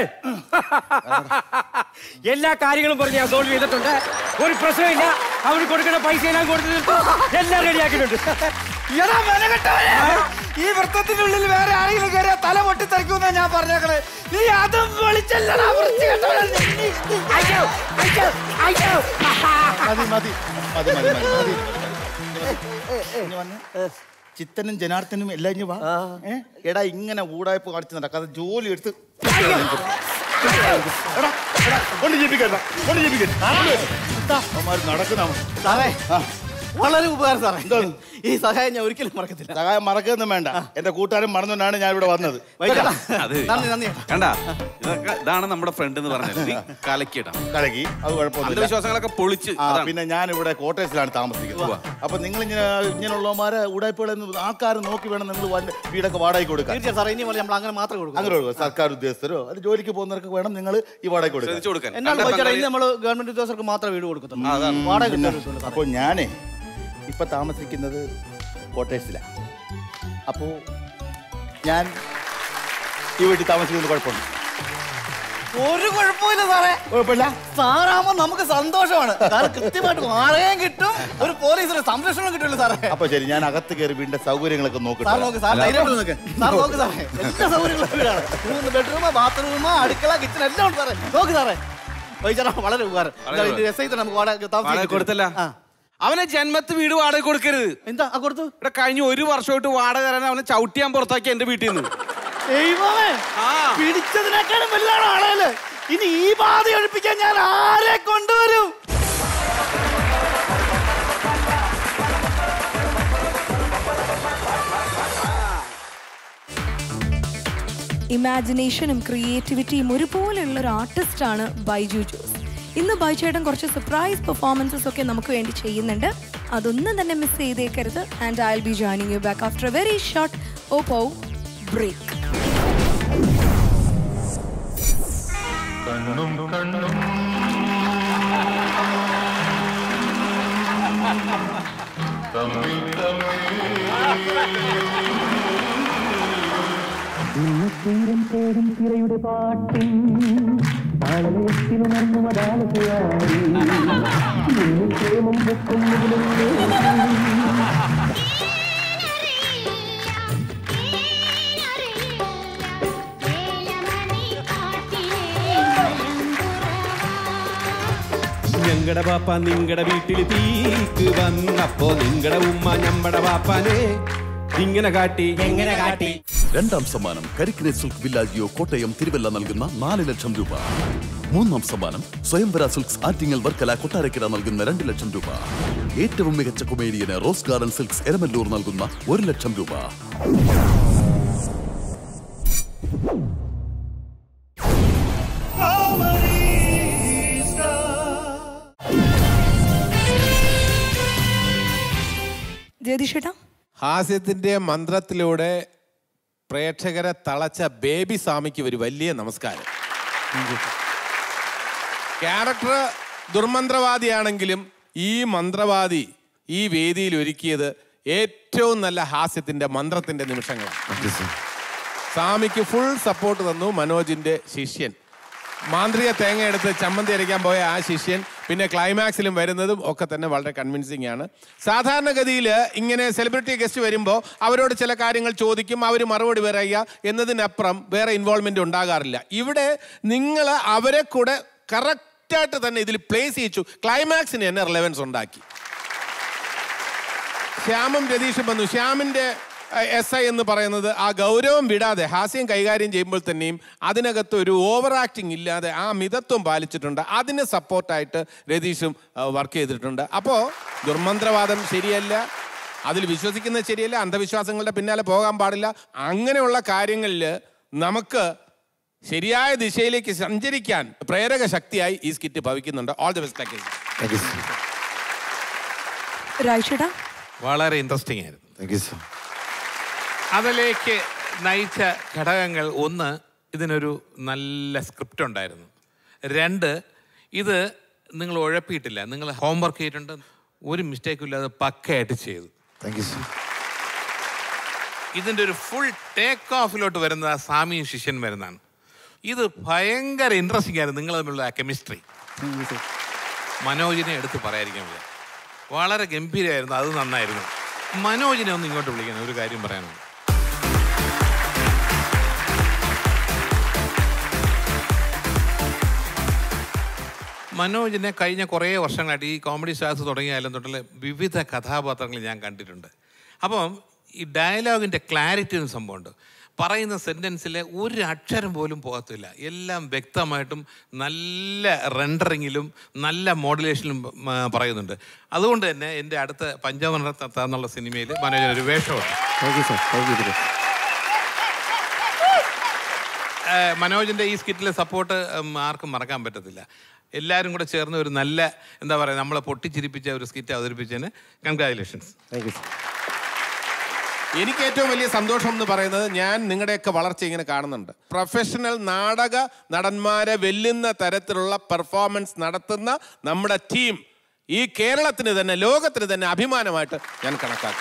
എല്ലാ കാര്യങ്ങളും പറഞ്ഞ് ഞാൻ സോൾവ് ചെയ്തിട്ടുണ്ട് ഒരു പ്രശ്നമില്ല അവന് കൊടുക്കുന്ന പൈസ എല്ലാം കൊടുത്തു തീർത്തു എല്ലാം റെഡിയാക്കിയിട്ടുണ്ട് എടാ മെനകെട്ടവനെ! ഈ വൃത്തത്തിനുള്ളിൽ വേറെ ആരെങ്കിലും കയറിയ തല പൊട്ടിത്തെറിക്കുമെന്നാ ഞാൻ പറഞ്ഞേക്കണേ നീ അതും വിളിച്ചല്ലടാ വൃത്തികെട്ടവനെ. നീ- നീ- അയ്യോ, അയ്യോ, അയ്യോ. മതി മതി മതി മതി മതി മതി ഇനി വന്ന് ചിത്തനും ജനാർദ്ദനും എല്ലാം ഇനി വാ ഏ? എടാ ഇങ്ങനെ ഊടായ്പ കാണിച്ച് നടക്കാതെ ജോലി എടുത്ത് എടാ, എടാ, കൊണ്ട് ജീവിക്കണ്ട കൊണ്ട് ജീവിക്കണ്ട അവന്മാർ നടക്കുന്ന സാറേ വളരെ ഉപകാരം സാറേ ഈ സഹായം ഞാൻ ഒരിക്കലും മറക്കത്തില്ല സഹായം മറക്കൊന്നും വേണ്ട എന്റെ കൂട്ടുകാരൻ മറന്നുകൊണ്ടാണ് ഞാൻ ഇവിടെ വന്നത് അത് നന്ദി നന്ദി കണ്ട ഇതൊക്കെ ഇതാണ് നമ്മുടെ ഫ്രണ്ട് എന്ന് പറഞ്ഞത് നീ കലക്കിയിട്ടാ കലക്കി അത് കുഴപ്പമൊന്നുമില്ല അന്ധവിശ്വാസങ്ങളൊക്കെ പൊളിച്ച് ആ അതാണ്. പിന്നെ ഞാൻ ഇവിടെ കോട്ടേഴ്സിലാണ് താമസിക്കുന്നത് അപ്പൊ നിങ്ങൾ ഇങ്ങനെ ഇങ്ങനെയുള്ളവന്മാരെ ഉടായ്പകളെന്ന് ആൾക്കാർ നോക്കി വേണം നിങ്ങൾ വല്ല- വീടൊക്കെ വാടകയ്ക്ക് കൊടുക്കാൻ തീർച്ചയായും സാറേ ഇനി മുതൽ നമ്മൾ അങ്ങനെ മാത്രമേ കൊടുക്കൂ അങ്ങനെ കൊടുക്കുക സർക്കാർ ഉദ്യോഗസ്ഥരോ അത് ജോലിക്ക് പോകുന്നവർക്ക് വേണം നിങ്ങൾ ഈ വാടക ശ്രദ്ധിച്ച് കൊടുക്കാൻ. എന്നാണ് ചോദിച്ചാൽ ഇനി നമ്മൾ ഗവൺമെന്റ് ഉദ്യോഗസ്ഥർക്ക് മാത്രമേ വീട് കൊടുക്കത്തുള്ളൂ വാടക കിട്ടുള്ളൂ അപ്പോൾ ഞാനേ ഇപ്പൊ താമസിക്കുന്നത് കോട്ടേഴ്സിലാണ് അപ്പോ ഞാൻ ഈ വീട്ടിൽ താമസിക്കുന്നത് കുഴപ്പമുണ്ട് ഒരു കുഴപ്പമില്ല സാറേ കുഴപ്പമില്ല സാറാകുമ്പോ നമുക്ക് സന്തോഷമാണ് കാരണം കൃത്യമായിട്ട് വാടകയും കിട്ടും ഒരു പോലീസിന് സംരക്ഷണം കിട്ടുള്ളൂ സാറേ അപ്പൊ ശരി ഞാൻ അകത്ത് കയറി വീടിന്റെ സൗകര്യങ്ങളൊക്കെ നോക്കട്ടെ സാർ നോക്ക് സാർ ധൈര്യമായിട്ട് നോക്ക് സാർ നോക്ക് സാറേ എല്ലാ സൗകര്യമുള്ള വീടാണ് മൂന്ന് ബെഡ്റൂം ബാത്റൂം അടുക്കള കിച്ചൺ എല്ലാം ഉണ്ട് സാറേ നോക്ക് സാറേ വൈചാറാ വളരെ ഉപകാരം വളരെ ഉപകാരം. എസ് ഐ തന്നെ നമുക്ക് വാടക വാടക താമസിക്കാൻ കൊടുത്തല്ല അവനെ ജന്മത്ത് വീട് വാടക കൊടുക്കരുത് എന്താ കൊടുത്തു ഇവിടെ കഴിഞ്ഞ ഒരു വർഷമായിട്ട് വാടക തരാൻ അവനെ ചവിട്ടിയാൻ പുറത്താക്കി എന്റെ വീട്ടിൽ നിന്ന് ദൈവമേ പിടിച്ചതിനേക്കാളും വലുതാണ് ആളേല് ഇനി ഈ ബാധ ഒഴിപ്പിക്കാൻ ഞാൻ ആരെ കൊണ്ടുവരും ഇമാജിനേഷനും ക്രിയേറ്റിവിറ്റിയും ഒരുപോലെയുള്ള ഒരു ആർട്ടിസ്റ്റാണ് ബൈജു ജോസ് ഇന്ന് ബൈചേട്ടൻ കുറച്ച് സർപ്രൈസ് പെർഫോമൻസസ് ഒക്കെ നമുക്ക് വേണ്ടി ചെയ്യുന്നുണ്ട് അതൊന്നും തന്നെ മിസ് ചെയ്തേക്കരുത് and I will be joining you back after a very short Oppo break കണ്ണും കണ്ണും തമ്മിൽ തീരം തേടും തിരയുടെ പാട്ടിൻ താളത്തിലുണർന്നു മതാലതയായി പ്രേമം വെക്കും ഞങ്ങട നിങ്ങടെ പാപ്പ നിങ്ങടെ വീട്ടിൽ തീക്ക് വന്നപ്പോ നിങ്ങടെ ഉമ്മ ഞമ്മടെ പാപ്പാനെ ഇങ്ങനെ കാട്ടി എങ്ങനെ കാട്ടി രണ്ടാം സമ്മാനം കരിക്കിനെ സിൽക്ക് വില്ലാജിയോ കോട്ടയം തിരുവല്ല നൽകുന്ന നാല് ലക്ഷം രൂപ മൂന്നാം സമ്മാനം സ്വയംവര സിൽക്സ് ആറ്റിങ്ങൽ വർക്കല കൊട്ടാരക്കര നൽകുന്ന രണ്ട് ലക്ഷം രൂപ ഏറ്റവും മികച്ച കൊമേഡിയന് റോസ് ഗാർഡൻ സിൽക്സ് എരമല്ലൂർ നൽകുന്ന ഒരു ലക്ഷം രൂപ ജയതിഷേട്ടാ ഹാസ്യത്തിന്റെ മന്ത്രത്തിലൂടെ പ്രേക്ഷകരെ തളച്ച ബേബി സ്വാമിക്ക് ഒരു വലിയ നമസ്കാരം ക്യാരക്ടർ ദുർമന്ത്രവാദിയാണെങ്കിലും ഈ മന്ത്രവാദി ഈ വേദിയിൽ ഒരുക്കിയത് ഏറ്റവും നല്ല ഹാസ്യത്തിന്റെ മന്ത്രത്തിന്റെ നിമിഷങ്ങളാണ് സ്വാമിക്ക് ഫുൾ സപ്പോർട്ട് തന്നു മനോജിന്റെ ശിഷ്യൻ മാന്ത്രിക തേങ്ങ എടുത്ത് ചമ്മന്തി അരയ്ക്കാൻ പോയ ആ ശിഷ്യൻ പിന്നെ ക്ലൈമാക്സിലും വരുന്നതും ഒക്കെ തന്നെ വളരെ കൺവിൻസിങ് ആണ് സാധാരണഗതിയിൽ ഇങ്ങനെ സെലിബ്രിറ്റി ഗസ്റ്റ് വരുമ്പോൾ അവരോട് ചില കാര്യങ്ങൾ ചോദിക്കും അവർ മറുപടി പറയുക എന്നതിനപ്പുറം വേറെ ഇൻവോൾവ്മെന്റ് ഉണ്ടാകാറില്ല ഇവിടെ നിങ്ങൾ അവരെ കൂടെ കറക്റ്റായിട്ട് തന്നെ ഇതിൽ പ്ലേസ് ചെയ്യിച്ചു ക്ലൈമാക്സിന് തന്നെ റിലവൻസ് ഉണ്ടാക്കി ശ്യാമും രതീഷും വന്നു ശ്യാമിന്റെ എസ് ഐ എന്ന് പറയുന്നത് ആ ഗൗരവം വിടാതെ ഹാസ്യം കൈകാര്യം ചെയ്യുമ്പോൾ തന്നെയും അതിനകത്ത് ഒരു ഓവർ ആക്ടിങ് ഇല്ലാതെ ആ മിതത്വം പാലിച്ചിട്ടുണ്ട് അതിന് സപ്പോർട്ടായിട്ട് രതീഷും വർക്ക് ചെയ്തിട്ടുണ്ട് അപ്പോൾ ദുർമന്ത്രവാദം ശരിയല്ല അതിൽ വിശ്വസിക്കുന്നത് ശരിയല്ല അന്ധവിശ്വാസങ്ങളുടെ പിന്നാലെ പോകാൻ പാടില്ല അങ്ങനെയുള്ള കാര്യങ്ങളിൽ നമുക്ക് ശരിയായ ദിശയിലേക്ക് സഞ്ചരിക്കാൻ പ്രേരക ശക്തിയായി ഈ സ്കിറ്റ് ഭവിക്കുന്നുണ്ട് ഓൾ ദി ബെസ്റ്റ് രാഴ്ചേട്ടാ വളരെ ഇൻട്രസ്റ്റിംഗ് ആയിരുന്നു താങ്ക് യു സർ അതിലേക്ക് നയിച്ച ഘടകങ്ങൾ ഒന്ന് ഇതിനൊരു നല്ല സ്ക്രിപ്റ്റ് ഉണ്ടായിരുന്നു രണ്ട് ഇത് നിങ്ങൾ ഉഴപ്പിയിട്ടില്ല നിങ്ങൾ ഹോംവർക്ക് ചെയ്തിട്ടുണ്ട് ഒരു മിസ്റ്റേക്കും ഇല്ലാതെ പക്കയായിട്ട് ചെയ്തു താങ്ക് യു സർ ഇതിൻ്റെ ഒരു ഫുൾ ടേക്ക് ഓഫിലോട്ട് വരുന്ന സ്വാമിയും ശിഷ്യൻ വരുന്നതാണ് ഇത് ഭയങ്കര ഇൻട്രസ്റ്റിംഗ് ആയിരുന്നു നിങ്ങൾ തമ്മിലുള്ള ആ കെമിസ്ട്രി മനോജിനെ എടുത്ത് പറയാതിരിക്കാൻ വയ്യ വളരെ ഗംഭീരമായിരുന്നു അത് നന്നായിരുന്നു മനോജിനെ ഒന്ന് ഇങ്ങോട്ട് വിളിക്കണം ഒരു കാര്യം പറയാനുണ്ട് മനോജിനെ കഴിഞ്ഞ കുറേ വർഷങ്ങളായിട്ട് ഈ കോമഡി സ്റ്റാർസ് തുടങ്ങിയ കാലം തൊട്ടുള്ള വിവിധ കഥാപാത്രങ്ങൾ ഞാൻ കണ്ടിട്ടുണ്ട് അപ്പം ഈ ഡയലോഗിൻ്റെ ക്ലാരിറ്റി എന്ന സംഭവമുണ്ട് പറയുന്ന സെൻറ്റൻസിലെ ഒരു അക്ഷരം പോലും പോകത്തില്ല എല്ലാം വ്യക്തമായിട്ടും നല്ല റെൻഡറിങ്ങിലും നല്ല മോഡുലേഷനിലും ആ, പറയുന്നുണ്ട് അതുകൊണ്ട് തന്നെ എൻ്റെ അടുത്ത പഞ്ചമരണ തത്ത എന്നുള്ള സിനിമയിൽ മനോജൻ ഒരു വേഷമുണ്ട് thank you sir thank you ഏഹ് മനോജിൻ്റെ ഈ സ്കിറ്റിലെ സപ്പോർട്ട് ആർക്കും മറക്കാൻ പറ്റത്തില്ല എല്ലാവരും കൂടെ ചേർന്ന് ഒരു നല്ല എന്താ പറയുക നമ്മളെ പൊട്ടിച്ചിരിപ്പിച്ച ഒരു സ്കിറ്റ് അവതരിപ്പിച്ചതിന് കൺഗ്രാജുലേഷൻസ് താങ്ക് യു എനിക്ക് ഏറ്റവും വലിയ സന്തോഷം എന്ന് പറയുന്നത് ഞാൻ നിങ്ങളുടെയൊക്കെ വളർച്ച ഇങ്ങനെ കാണുന്നുണ്ട് പ്രൊഫഷണൽ നാടക നടന്മാരെ വെല്ലുന്ന തരത്തിലുള്ള പെർഫോമൻസ് നടത്തുന്ന നമ്മുടെ ടീം ഈ കേരളത്തിന് തന്നെ ലോകത്തിന് തന്നെ അഭിമാനമായിട്ട് ഞാൻ കണക്കാക്കും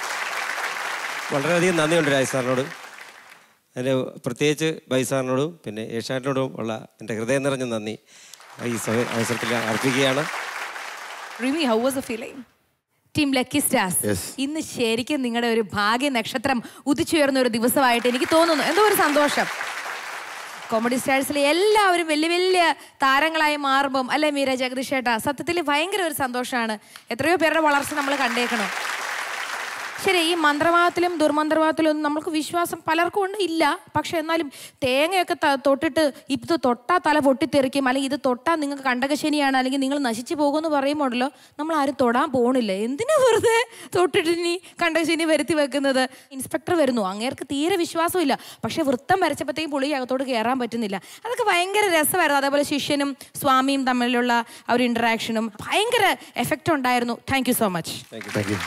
വളരെയധികം നന്ദിയുണ്ട് രാജ് സാറിനോട് അതിന് പ്രത്യേകിച്ച് ബൈ സാറിനോടും പിന്നെ ഏഷ്യാനെറ്റിനോടും ഉള്ള എൻ്റെ ഹൃദയം നിറഞ്ഞ നന്ദി ഈ സമയ- അവസരത്തിൽ അർപ്പിക്കുകയാണ് Rimi how was a feeling team lucky stars Yes. ഇന്ന് ശരിക്കും നിങ്ങളുടെ ഒരു ഭാഗ്യ നക്ഷത്രം ഉദിച്ചുയർന്ന ഒരു ദിവസമായിട്ട് എനിക്ക് തോന്നുന്നു എന്തോ ഒരു സന്തോഷം കോമഡി സ്റ്റാർസിലെ എല്ലാവരും വലിയ വലിയ താരങ്ങളായി മാറുമ്പം അല്ലേ മീര ജഗദീഷ് ഏട്ടാ സത്യത്തിൽ ഭയങ്കര ഒരു സന്തോഷമാണ് എത്രയോ പേരുടെ വളർച്ച നമ്മൾ കണ്ടേക്കണം ശരി ഈ മന്ത്രവാദത്തിലും ദുർമന്ത്രവാദത്തിലും ഒന്നും നമുക്ക് വിശ്വാസം പലർക്കും ഉണ്ട് ഇല്ല പക്ഷെ എന്നാലും തേങ്ങയൊക്കെ ത- തൊട്ടിട്ട് ഇത് തൊട്ടാ തല പൊട്ടിത്തെറിക്കും അല്ലെങ്കിൽ ഇത് തൊട്ടാ നിങ്ങൾക്ക് കണ്ടകശനിയാണ് അല്ലെങ്കിൽ നിങ്ങൾ നശിച്ചു പോകുമെന്ന് പറയുമ്പോഴല്ലോ നമ്മൾ ആരും തൊടാൻ പോകണില്ല എന്തിനാ വെറുതെ തൊട്ടിട്ട് ഇനി കണ്ടകശനി വരുത്തി വെക്കുന്നത് ഇൻസ്പെക്ടർ വരുന്നു അങ്ങേർക്ക് തീരെ വിശ്വാസമില്ല പക്ഷെ വൃത്തം വരച്ചപ്പോഴത്തേക്കും പുള്ളി അകത്തോട്ട് കയറാൻ പറ്റുന്നില്ല അതൊക്കെ ഭയങ്കര രസമായിരുന്നു അതേപോലെ ശിഷ്യനും സ്വാമിയും തമ്മിലുള്ള ആ ഒരു ഇന്ററാക്ഷനും ഭയങ്കര എഫക്റ്റ് ഉണ്ടായിരുന്നു thank you so much thank you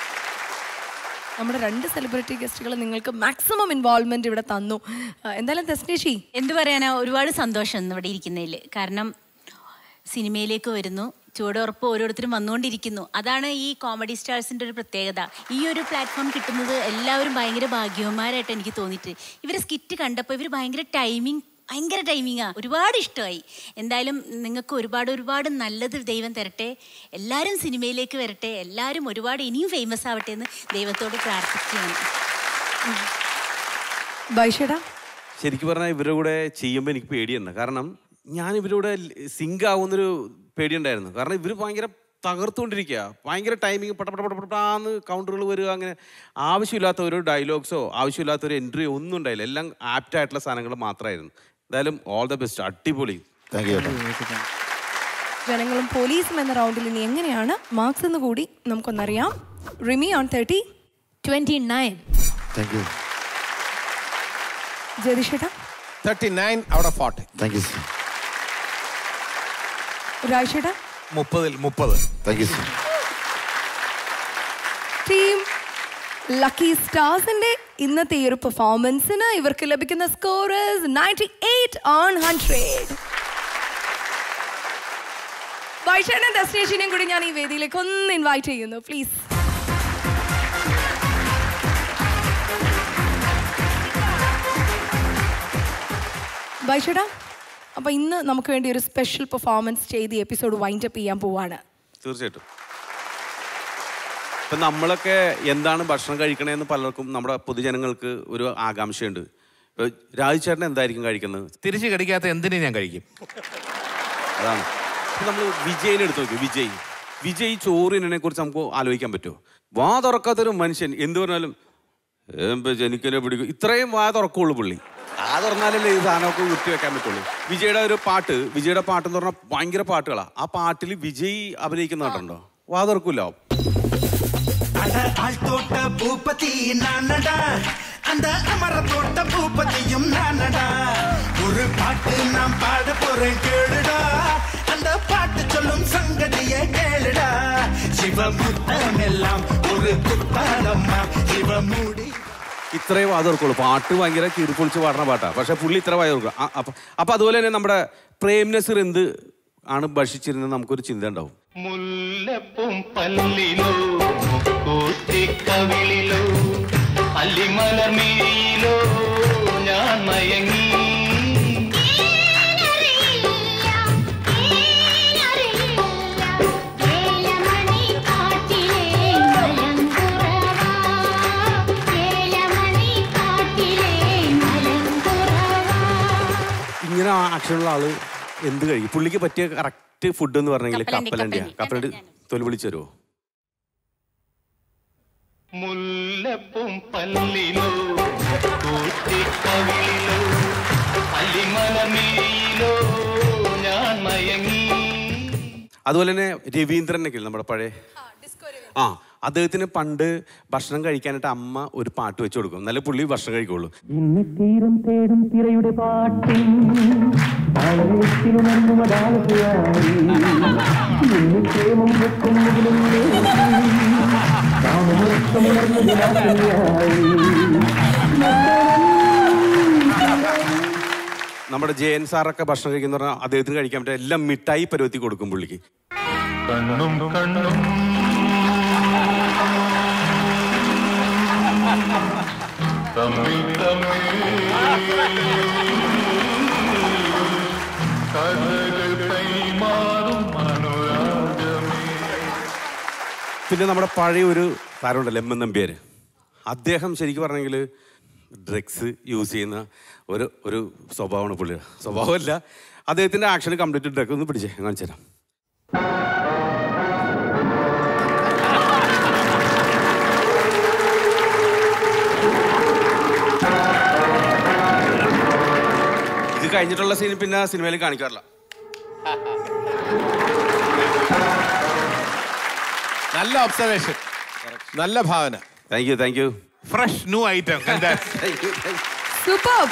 നമ്മുടെ രണ്ട് സെലിബ്രിറ്റി ഗസ്റ്റുകൾ നിങ്ങൾക്ക് മാക്സിമം ഇൻവോൾവ്മെന്റ് ഇവിടെ തന്നു ആ, എന്തായാലും തെസ്നേഷി എന്ത് പറയാനാ ഒരുപാട് സന്തോഷം ഇന്ന് ഇവിടെ ഇരിക്കുന്നതിൽ കാരണം സിനിമയിലേക്ക് വരുന്നു ചുവടുറപ്പ് ഓരോരുത്തരും വന്നുകൊണ്ടിരിക്കുന്നു അതാണ് ഈ കോമഡി സ്റ്റാർസിൻ്റെ ഒരു പ്രത്യേകത ഈ ഒരു പ്ലാറ്റ്ഫോം കിട്ടുന്നത് എല്ലാവരും ഭയങ്കര ഭാഗ്യവന്മാരായിട്ട് എനിക്ക് തോന്നിയിട്ട് ഇവരെ സ്കിറ്റ് കണ്ടപ്പോൾ ഇവർ ഭയങ്കര ടൈമിങ് ഭയങ്കര ടൈമിങ്ങാ ഒരുപാട് ഇഷ്ടമായി എന്തായാലും നിങ്ങൾക്ക് ഒരുപാട് ഒരുപാട് നല്ലത് ദൈവം തരട്ടെ എല്ലാവരും സിനിമയിലേക്ക് വരട്ടെ എല്ലാവരും ഒരുപാട് ഇനിയും ഫേമസ് ആവട്ടെ എന്ന് ദൈവത്തോട് പ്രാർത്ഥിക്കുകയാണ് ബൈഷേടാ ശരിക്കും പറഞ്ഞാൽ ഇവരുടെ കൂടെ ചെയ്യുമ്പോൾ എനിക്ക് പേടിയുണ്ട് കാരണം ഞാൻ ഇവരോട് സിങ്ക് ആവുന്നൊരു പേടിയുണ്ടായിരുന്നു കാരണം ഇവർ ഭയങ്കര തകർത്തുകൊണ്ടിരിക്കുക ഭയങ്കര ടൈമിങ് പട്ട പട്ട പട്ട പട്ടാന്ന് കൗണ്ടറുകൾ വരിക അങ്ങനെ ആവശ്യമില്ലാത്ത ഒരു ഡയലോഗ്സോ ആവശ്യമില്ലാത്ത ഒരു എൻട്രിയോ ഒന്നും ഉണ്ടായില്ല എല്ലാം ആപ്റ്റ് ആയിട്ടുള്ള സാധനങ്ങൾ മാത്രമായിരുന്നു എന്തായാലും ഓൾ ദ ബെസ്റ്റ് അടിപൊളി താങ്ക് യു ജനങ്ങളും പോലീസും എന്ന റൗണ്ടിൽ ഇനി എങ്ങനെയാണ് മാർക്സ് എന്ന് കൂടി നമുക്കൊന്നറിയാം Rimi on thirty twenty nine thank you ജതിഷേട്ടാ thirty nine out of forty thank you രാജേട്ടാ മുപ്പതിൽ മുപ്പത് thank you sir team lucky സ്റ്റാർസിന്റെ ഇന്നത്തെ ഈ ഒരു പെർഫോമൻസിന് ഇവർക്ക് ലഭിക്കുന്ന scorers ninety eight on hundred വൈഷേട്ടൻ ഡെസ്റ്റിനേഷനെയും കൂടി ഞാൻ ഈ വേദിയിലേക്ക് ഒന്ന് ഇൻവൈറ്റ് ചെയ്യുന്നു പ്ലീസ് വൈഷേട്ടാ അപ്പൊ ഇന്ന് നമുക്ക് വേണ്ടി ഒരു സ്പെഷ്യൽ പെർഫോമൻസ് ചെയ്ത് ഈ എപ്പിസോഡ് വൈൻഡ് അപ്പ് ചെയ്യാൻ പോവാണ് തീർച്ചയായിട്ടും ഇപ്പം നമ്മളൊക്കെ എന്താണ് ഭക്ഷണം കഴിക്കണേന്ന് പലർക്കും നമ്മുടെ പൊതുജനങ്ങൾക്ക് ഒരു ആകാംക്ഷയുണ്ട് ഇപ്പൊ രാജു ചേട്ടൻ എന്തായിരിക്കും കഴിക്കുന്നത് തിരിച്ച് കടിക്കാത്ത എന്തിനും ഞാൻ കഴിക്കും അതാണ് നമ്മൾ വിജയിനെ എടുത്ത് നോക്കി വിജയ് വിജയ് ചോറിനെ കുറിച്ച് നമുക്ക് ആലോചിക്കാൻ പറ്റുമോ വാ തുറക്കാത്തൊരു മനുഷ്യൻ എന്ത് പറഞ്ഞാലും ഏമ്പ ജനിക്കനെ പിടിക്കും ഇത്രയും വാ തുറക്കുള്ളൂ പുള്ളി ആ തുറന്നാലല്ലേ ഈ സാധനമൊക്കെ വൃത്തി വെക്കാൻ പറ്റുള്ളൂ വിജയുടെ ഒരു പാട്ട് വിജയുടെ പാട്ട് എന്ന് പറഞ്ഞാൽ ഭയങ്കര പാട്ടുകളാ ആ പാട്ടിൽ വിജയ് അഭിനയിക്കുന്ന പാട്ടുണ്ടോ വാ തുറക്കൂല அட ஆள் தோட்ட பூபதி நானடா அந்த அமர தோட்ட பூபதியும் நானடா ஒரு பாட்டு நான் பாட போறேன் கேளுடா அந்த பாட்டு சொல்லும் சங்கதியை கேளுடா சிவமுத்தம் எல்லாம் ஒரு குத்தாலம்மா சிவமூடி ഇത്രയും വാ തുറക്കുള്ളൂ പാട്ട് ഭയങ്കര കീറിപ്പൊളിച്ച് പാടുന്ന പാട്ടാ പക്ഷെ പുള്ളി ഇത്ര വായ തുറക്കും ആ, അപ്പൊ അപ്പൊ അതുപോലെ തന്നെ നമ്മുടെ പ്രേം നസീർ എന്ത് ആണ് ഭക്ഷിച്ചിരുന്നത് നമുക്കൊരു ചിന്ത ഉണ്ടാവും മുല്ലപ്പും പല്ലിലോ കൂത്തിക്കവിളിലോ അല്ലിമലർമീലോ ഞാൻ മയങ്ങി ഇങ്ങനെ ആക്ഷനുള്ള ആള് എന്ത് കഴിക്കും പുള്ളിക്ക് പറ്റിയ കറക്റ്റ് ഫുഡ് എന്ന് പറഞ്ഞെങ്കിൽ കപ്പലണ്ടി, കപ്പലണ്ടിയാ കപ്പലണ്ടി. കപ്പലണ്ടി തൊലി വിളിച്ചു തരുമോ മുല്ലപ്പും പല്ലിലോ കൂത്തിക്കവിളിലോ അല്ലിമലർമീലോ ഞാൻ മയങ്ങി അതുപോലെ തന്നെ രവീന്ദ്രനൊക്കെ നമ്മുടെ പഴയ ആ അദ്ദേഹത്തിന് പണ്ട് ഭക്ഷണം കഴിക്കാനായിട്ട് അമ്മ ഒരു പാട്ട് വെച്ച് കൊടുക്കും എന്നാലേ പുള്ളി ഭക്ഷണം കഴിക്കുള്ളൂ ഇന്ന് തീരം തേടും തിരയുടെ പാട്ടിൻ താളത്തിലുണർന്നുമതാളുകയായി ഇന്ന് ക്ഷേമം വെക്കും മുകിലും നമ്മുടെ ജയൻ സാറൊക്കെ ഭക്ഷണം കഴിക്കുന്ന പറഞ്ഞാൽ അദ്ദേഹത്തിന് കഴിക്കാൻ പറ്റുക എല്ലാം മിഠായി പരുവത്തി കൊടുക്കും പുള്ളിക്ക് കണ്ണും കണ്ണും തമ്മിൽ തമ്മിൽ കഥകൾ കൈമാറും അനുരാഗമേ പിന്നെ നമ്മുടെ പഴയ ഒരു താരമുണ്ടല്ലോ എം എൻ നമ്പ്യാർ അദ്ദേഹം ശരിക്കും പറഞ്ഞെങ്കിൽ ഡ്രഗ്സ് യൂസ് ചെയ്യുന്ന ഒരു ഒരു സ്വഭാവമാണ് പുള്ളിയുടെ സ്വഭാവമല്ല അദ്ദേഹത്തിൻ്റെ ആക്ഷൻ കംപ്ലീറ്റ് ഡ്രഗ് ഒന്ന് പിടിച്ചേ കാണിച്ചു തരാം ഇത് കഴിഞ്ഞിട്ടുള്ള സീൻ പിന്നെ സിനിമയിൽ കാണിക്കാറില്ല നല്ല ഒബ്സർവേഷൻ നല്ല ഭാവന thank you thank you fresh new item super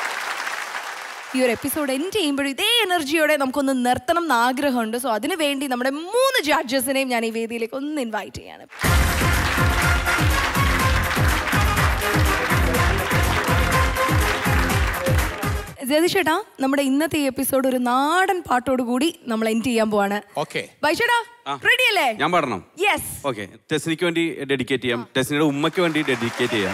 ഈ ഒരു എപ്പിസോഡ് എൻഡ് ചെയ്യുമ്പോഴും ഇതേ എനർജിയോടെ നമുക്കൊന്ന് നിർത്തണം എന്ന് ആഗ്രഹമുണ്ട് സോ അതിനു വേണ്ടി നമ്മുടെ മൂന്ന് ജഡ്ജസിനെയും ഞാൻ ഈ വേദിയിലേക്ക് ഒന്ന് ഇൻവൈറ്റ് ചെയ്യാണ് ജതിഷേട്ടാ നമ്മുടെ ഇന്നത്തെ ഈ എപ്പിസോഡ് ഒരു നാടൻ പാട്ടോട് കൂടി നമ്മൾ എൻഡ് ചെയ്യാൻ പോവാണ് ഓക്കെ വൈഷേട്ടാ ആ. റെഡി അല്ലേ ഞാൻ പാടണം യെസ് ഓക്കെ ടെസ്നിക്ക് വേണ്ടി ഡെഡിക്കേറ്റ് ചെയ്യാം ടെസ്നിയുടെ ഉമ്മയ്ക്ക് വേണ്ടി ഡെഡിക്കേറ്റ് ചെയ്യാം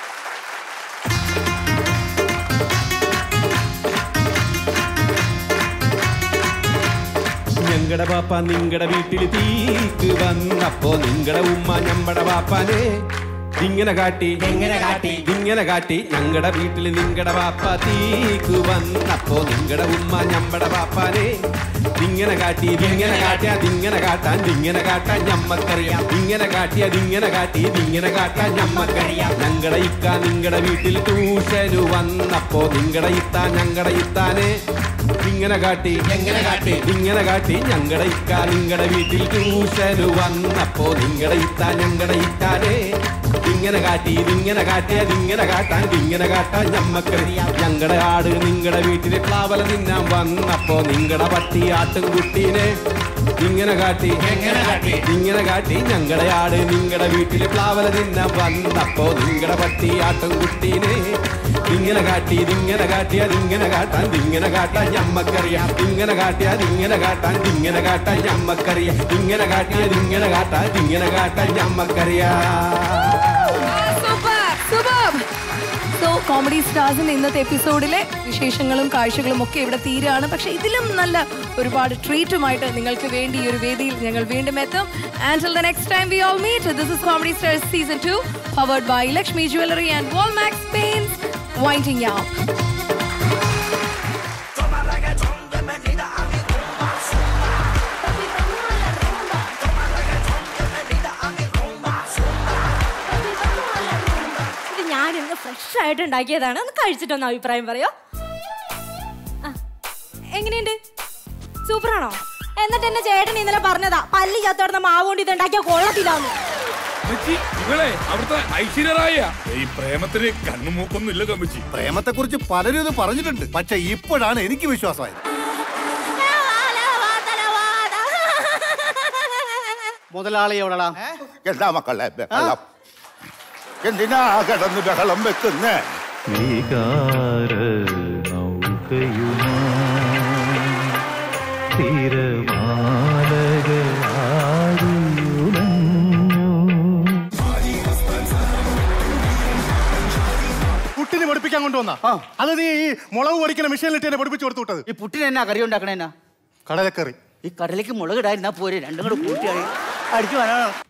ഞങ്ങടെ പാപ്പ നിങ്ങടെ വീട്ടിൽ തീക്ക് വന്നപ്പോ നിങ്ങടെ ഉമ്മ ഞമ്മടെ പാപ്പാനെ ഇങ്ങനെ കാട്ടി എങ്ങനെ കാട്ടി? ഇങ്ങനെ കാട്ടി ഞങ്ങളുടെ വീട്ടിൽ നിങ്ങളുടെ വാപ്പ തീക്ക് വന്നപ്പോ നിങ്ങളുടെ ഉമ്മ ഞമ്മടെ വാപ്പാനെ ഇങ്ങനെ കാട്ടി ഇങ്ങനെ കാട്ടി അതിങ്ങനെ കാട്ടാൻ ഇങ്ങനെ കാട്ടാൻ ഞമ്മക്കറിയാം ഇങ്ങനെ കാട്ടി അതിങ്ങനെ കാട്ടി ഇതിങ്ങനെ കാട്ടാൻ ഞമ്മക്കറിയാം ഞങ്ങളുടെ ഇക്ക നിങ്ങളുടെ വീട്ടിൽ ട്യൂഷന് വന്നപ്പോ നിങ്ങളുടെ ഇത്ത ഞങ്ങളുടെ ഇത്താനെ ഇങ്ങനെ കാട്ടി എങ്ങനെ കാട്ടി? ഇങ്ങനെ കാട്ടി ഞങ്ങളുടെ ഇക്ക നിങ്ങളുടെ വീട്ടിൽ ട്യൂഷന് വന്നപ്പോ നിങ്ങളുടെ ഇത്ത ഞങ്ങളുടെ ഇത്താനെ ഇങ്ങനെ കാട്ടി ഇതിങ്ങനെ കാട്ടി അതിങ്ങനെ കാട്ടാൻ ഇങ്ങനെ കാട്ടാൻ ഞമ്മക്കറിയാം ഞങ്ങളുടെ ആട് നിങ്ങളുടെ വീട്ടിൽ പ്ലാവല തിന്നാൻ വന്നപ്പോ നിങ്ങളുടെ പട്ടി ആട്ടും കുട്ടീനെ ഇങ്ങനെ കാട്ടി എങ്ങനെ കാട്ടി? ഇങ്ങനെ കാട്ടി ഞങ്ങളുടെ ആട് നിങ്ങളുടെ വീട്ടിൽ പ്ലാവല തിന്നാൻ വന്നപ്പോ നിങ്ങളുടെ പട്ടി ആട്ടും കുട്ടീനെ ഇങ്ങനെ കാട്ടി ഇതിങ്ങനെ കാട്ടി അതിങ്ങനെ കാട്ടാൻ ഇതിങ്ങനെ കാട്ടാൻ ഞമ്മക്കറിയാം ഇങ്ങനെ കാട്ടി അതിങ്ങനെ കാട്ടാൻ ഇതിങ്ങനെ കാട്ടാൻ ഞമ്മക്കറിയാം ഇങ്ങനെ കാട്ടി അതിങ്ങനെ കാട്ടാൻ ഇതിങ്ങനെ കാട്ടാൻ ഞമ്മക്കറിയാം സൂപ്പർ സോ കോമഡി സ്റ്റാർസിന്റെ ഇന്നത്തെ എപ്പിസോഡിലെ വിശേഷങ്ങളും കാഴ്ചകളും ഒക്കെ ഇവിടെ തീരാണ് പക്ഷെ ഇതിലും നല്ല ഒരുപാട് ട്രീറ്റുമായിട്ട് നിങ്ങൾക്ക് വേണ്ടി ഈ ഒരു വേദിയിൽ ഞങ്ങൾ വീണ്ടും എത്തും and the next time we all meet this is comedy stars season two powered by Lakshmi jewellery and Walmax paints winding out ഇത് ഞാൻ ഇന്ന് ഫ്രഷ് ആയിട്ട് ഉണ്ടാക്കിയതാണ് ഒന്ന് കഴിച്ചിട്ടൊന്ന് അഭിപ്രായം പറയോ ആ, എങ്ങനെയുണ്ട് സൂപ്പറാണോ എന്നിട്ട് എന്നെ ചേട്ടൻ ഇന്നലെ പറഞ്ഞതാ പല്ല് ചത്തോടുന്ന മാവ് കൊണ്ട് ഇത് ഉണ്ടാക്കിയ കൊള്ളത്തില്ലാന്ന് ഇവളെ അവിടുത്തെ ഐശ്വര്യറായ ഈ പ്രേമത്തിന് കണ്ണും മൂക്കൊന്നും ഇല്ല കമ്മിച്ചി പ്രേമത്തെ കുറിച്ച് പലരും ഇത് പറഞ്ഞിട്ടുണ്ട് പക്ഷെ ഇപ്പോഴാണ് എനിക്ക് വിശ്വാസമായത് മുതലാളി എവിടെടാ എന്താ മക്കളെ ബഹളം എന്തിനാ കിടന്ന് ബഹളം വെക്കുന്നേ വികാര നൗകയുമാ കുട്ടിനെ പഠിപ്പിക്കാൻ കൊണ്ടുവന്ന അത് നീ ഈ മുളക് പൊടിക്കുന്ന മെഷീനിലിട്ട് എന്നെ പഠിപ്പിച്ചു കൊടുത്തു വിട്ടത് ഈ പുട്ടിന് എന്നാ കറി ഉണ്ടാക്കണ എന്നാ കടലക്കറി ഈ കടലേക്ക് മുളക് ഇടായിരുന്നാ പോരെ രണ്ടും കൂടെ കൂട്ടിയായി അടിച്ചു വേണം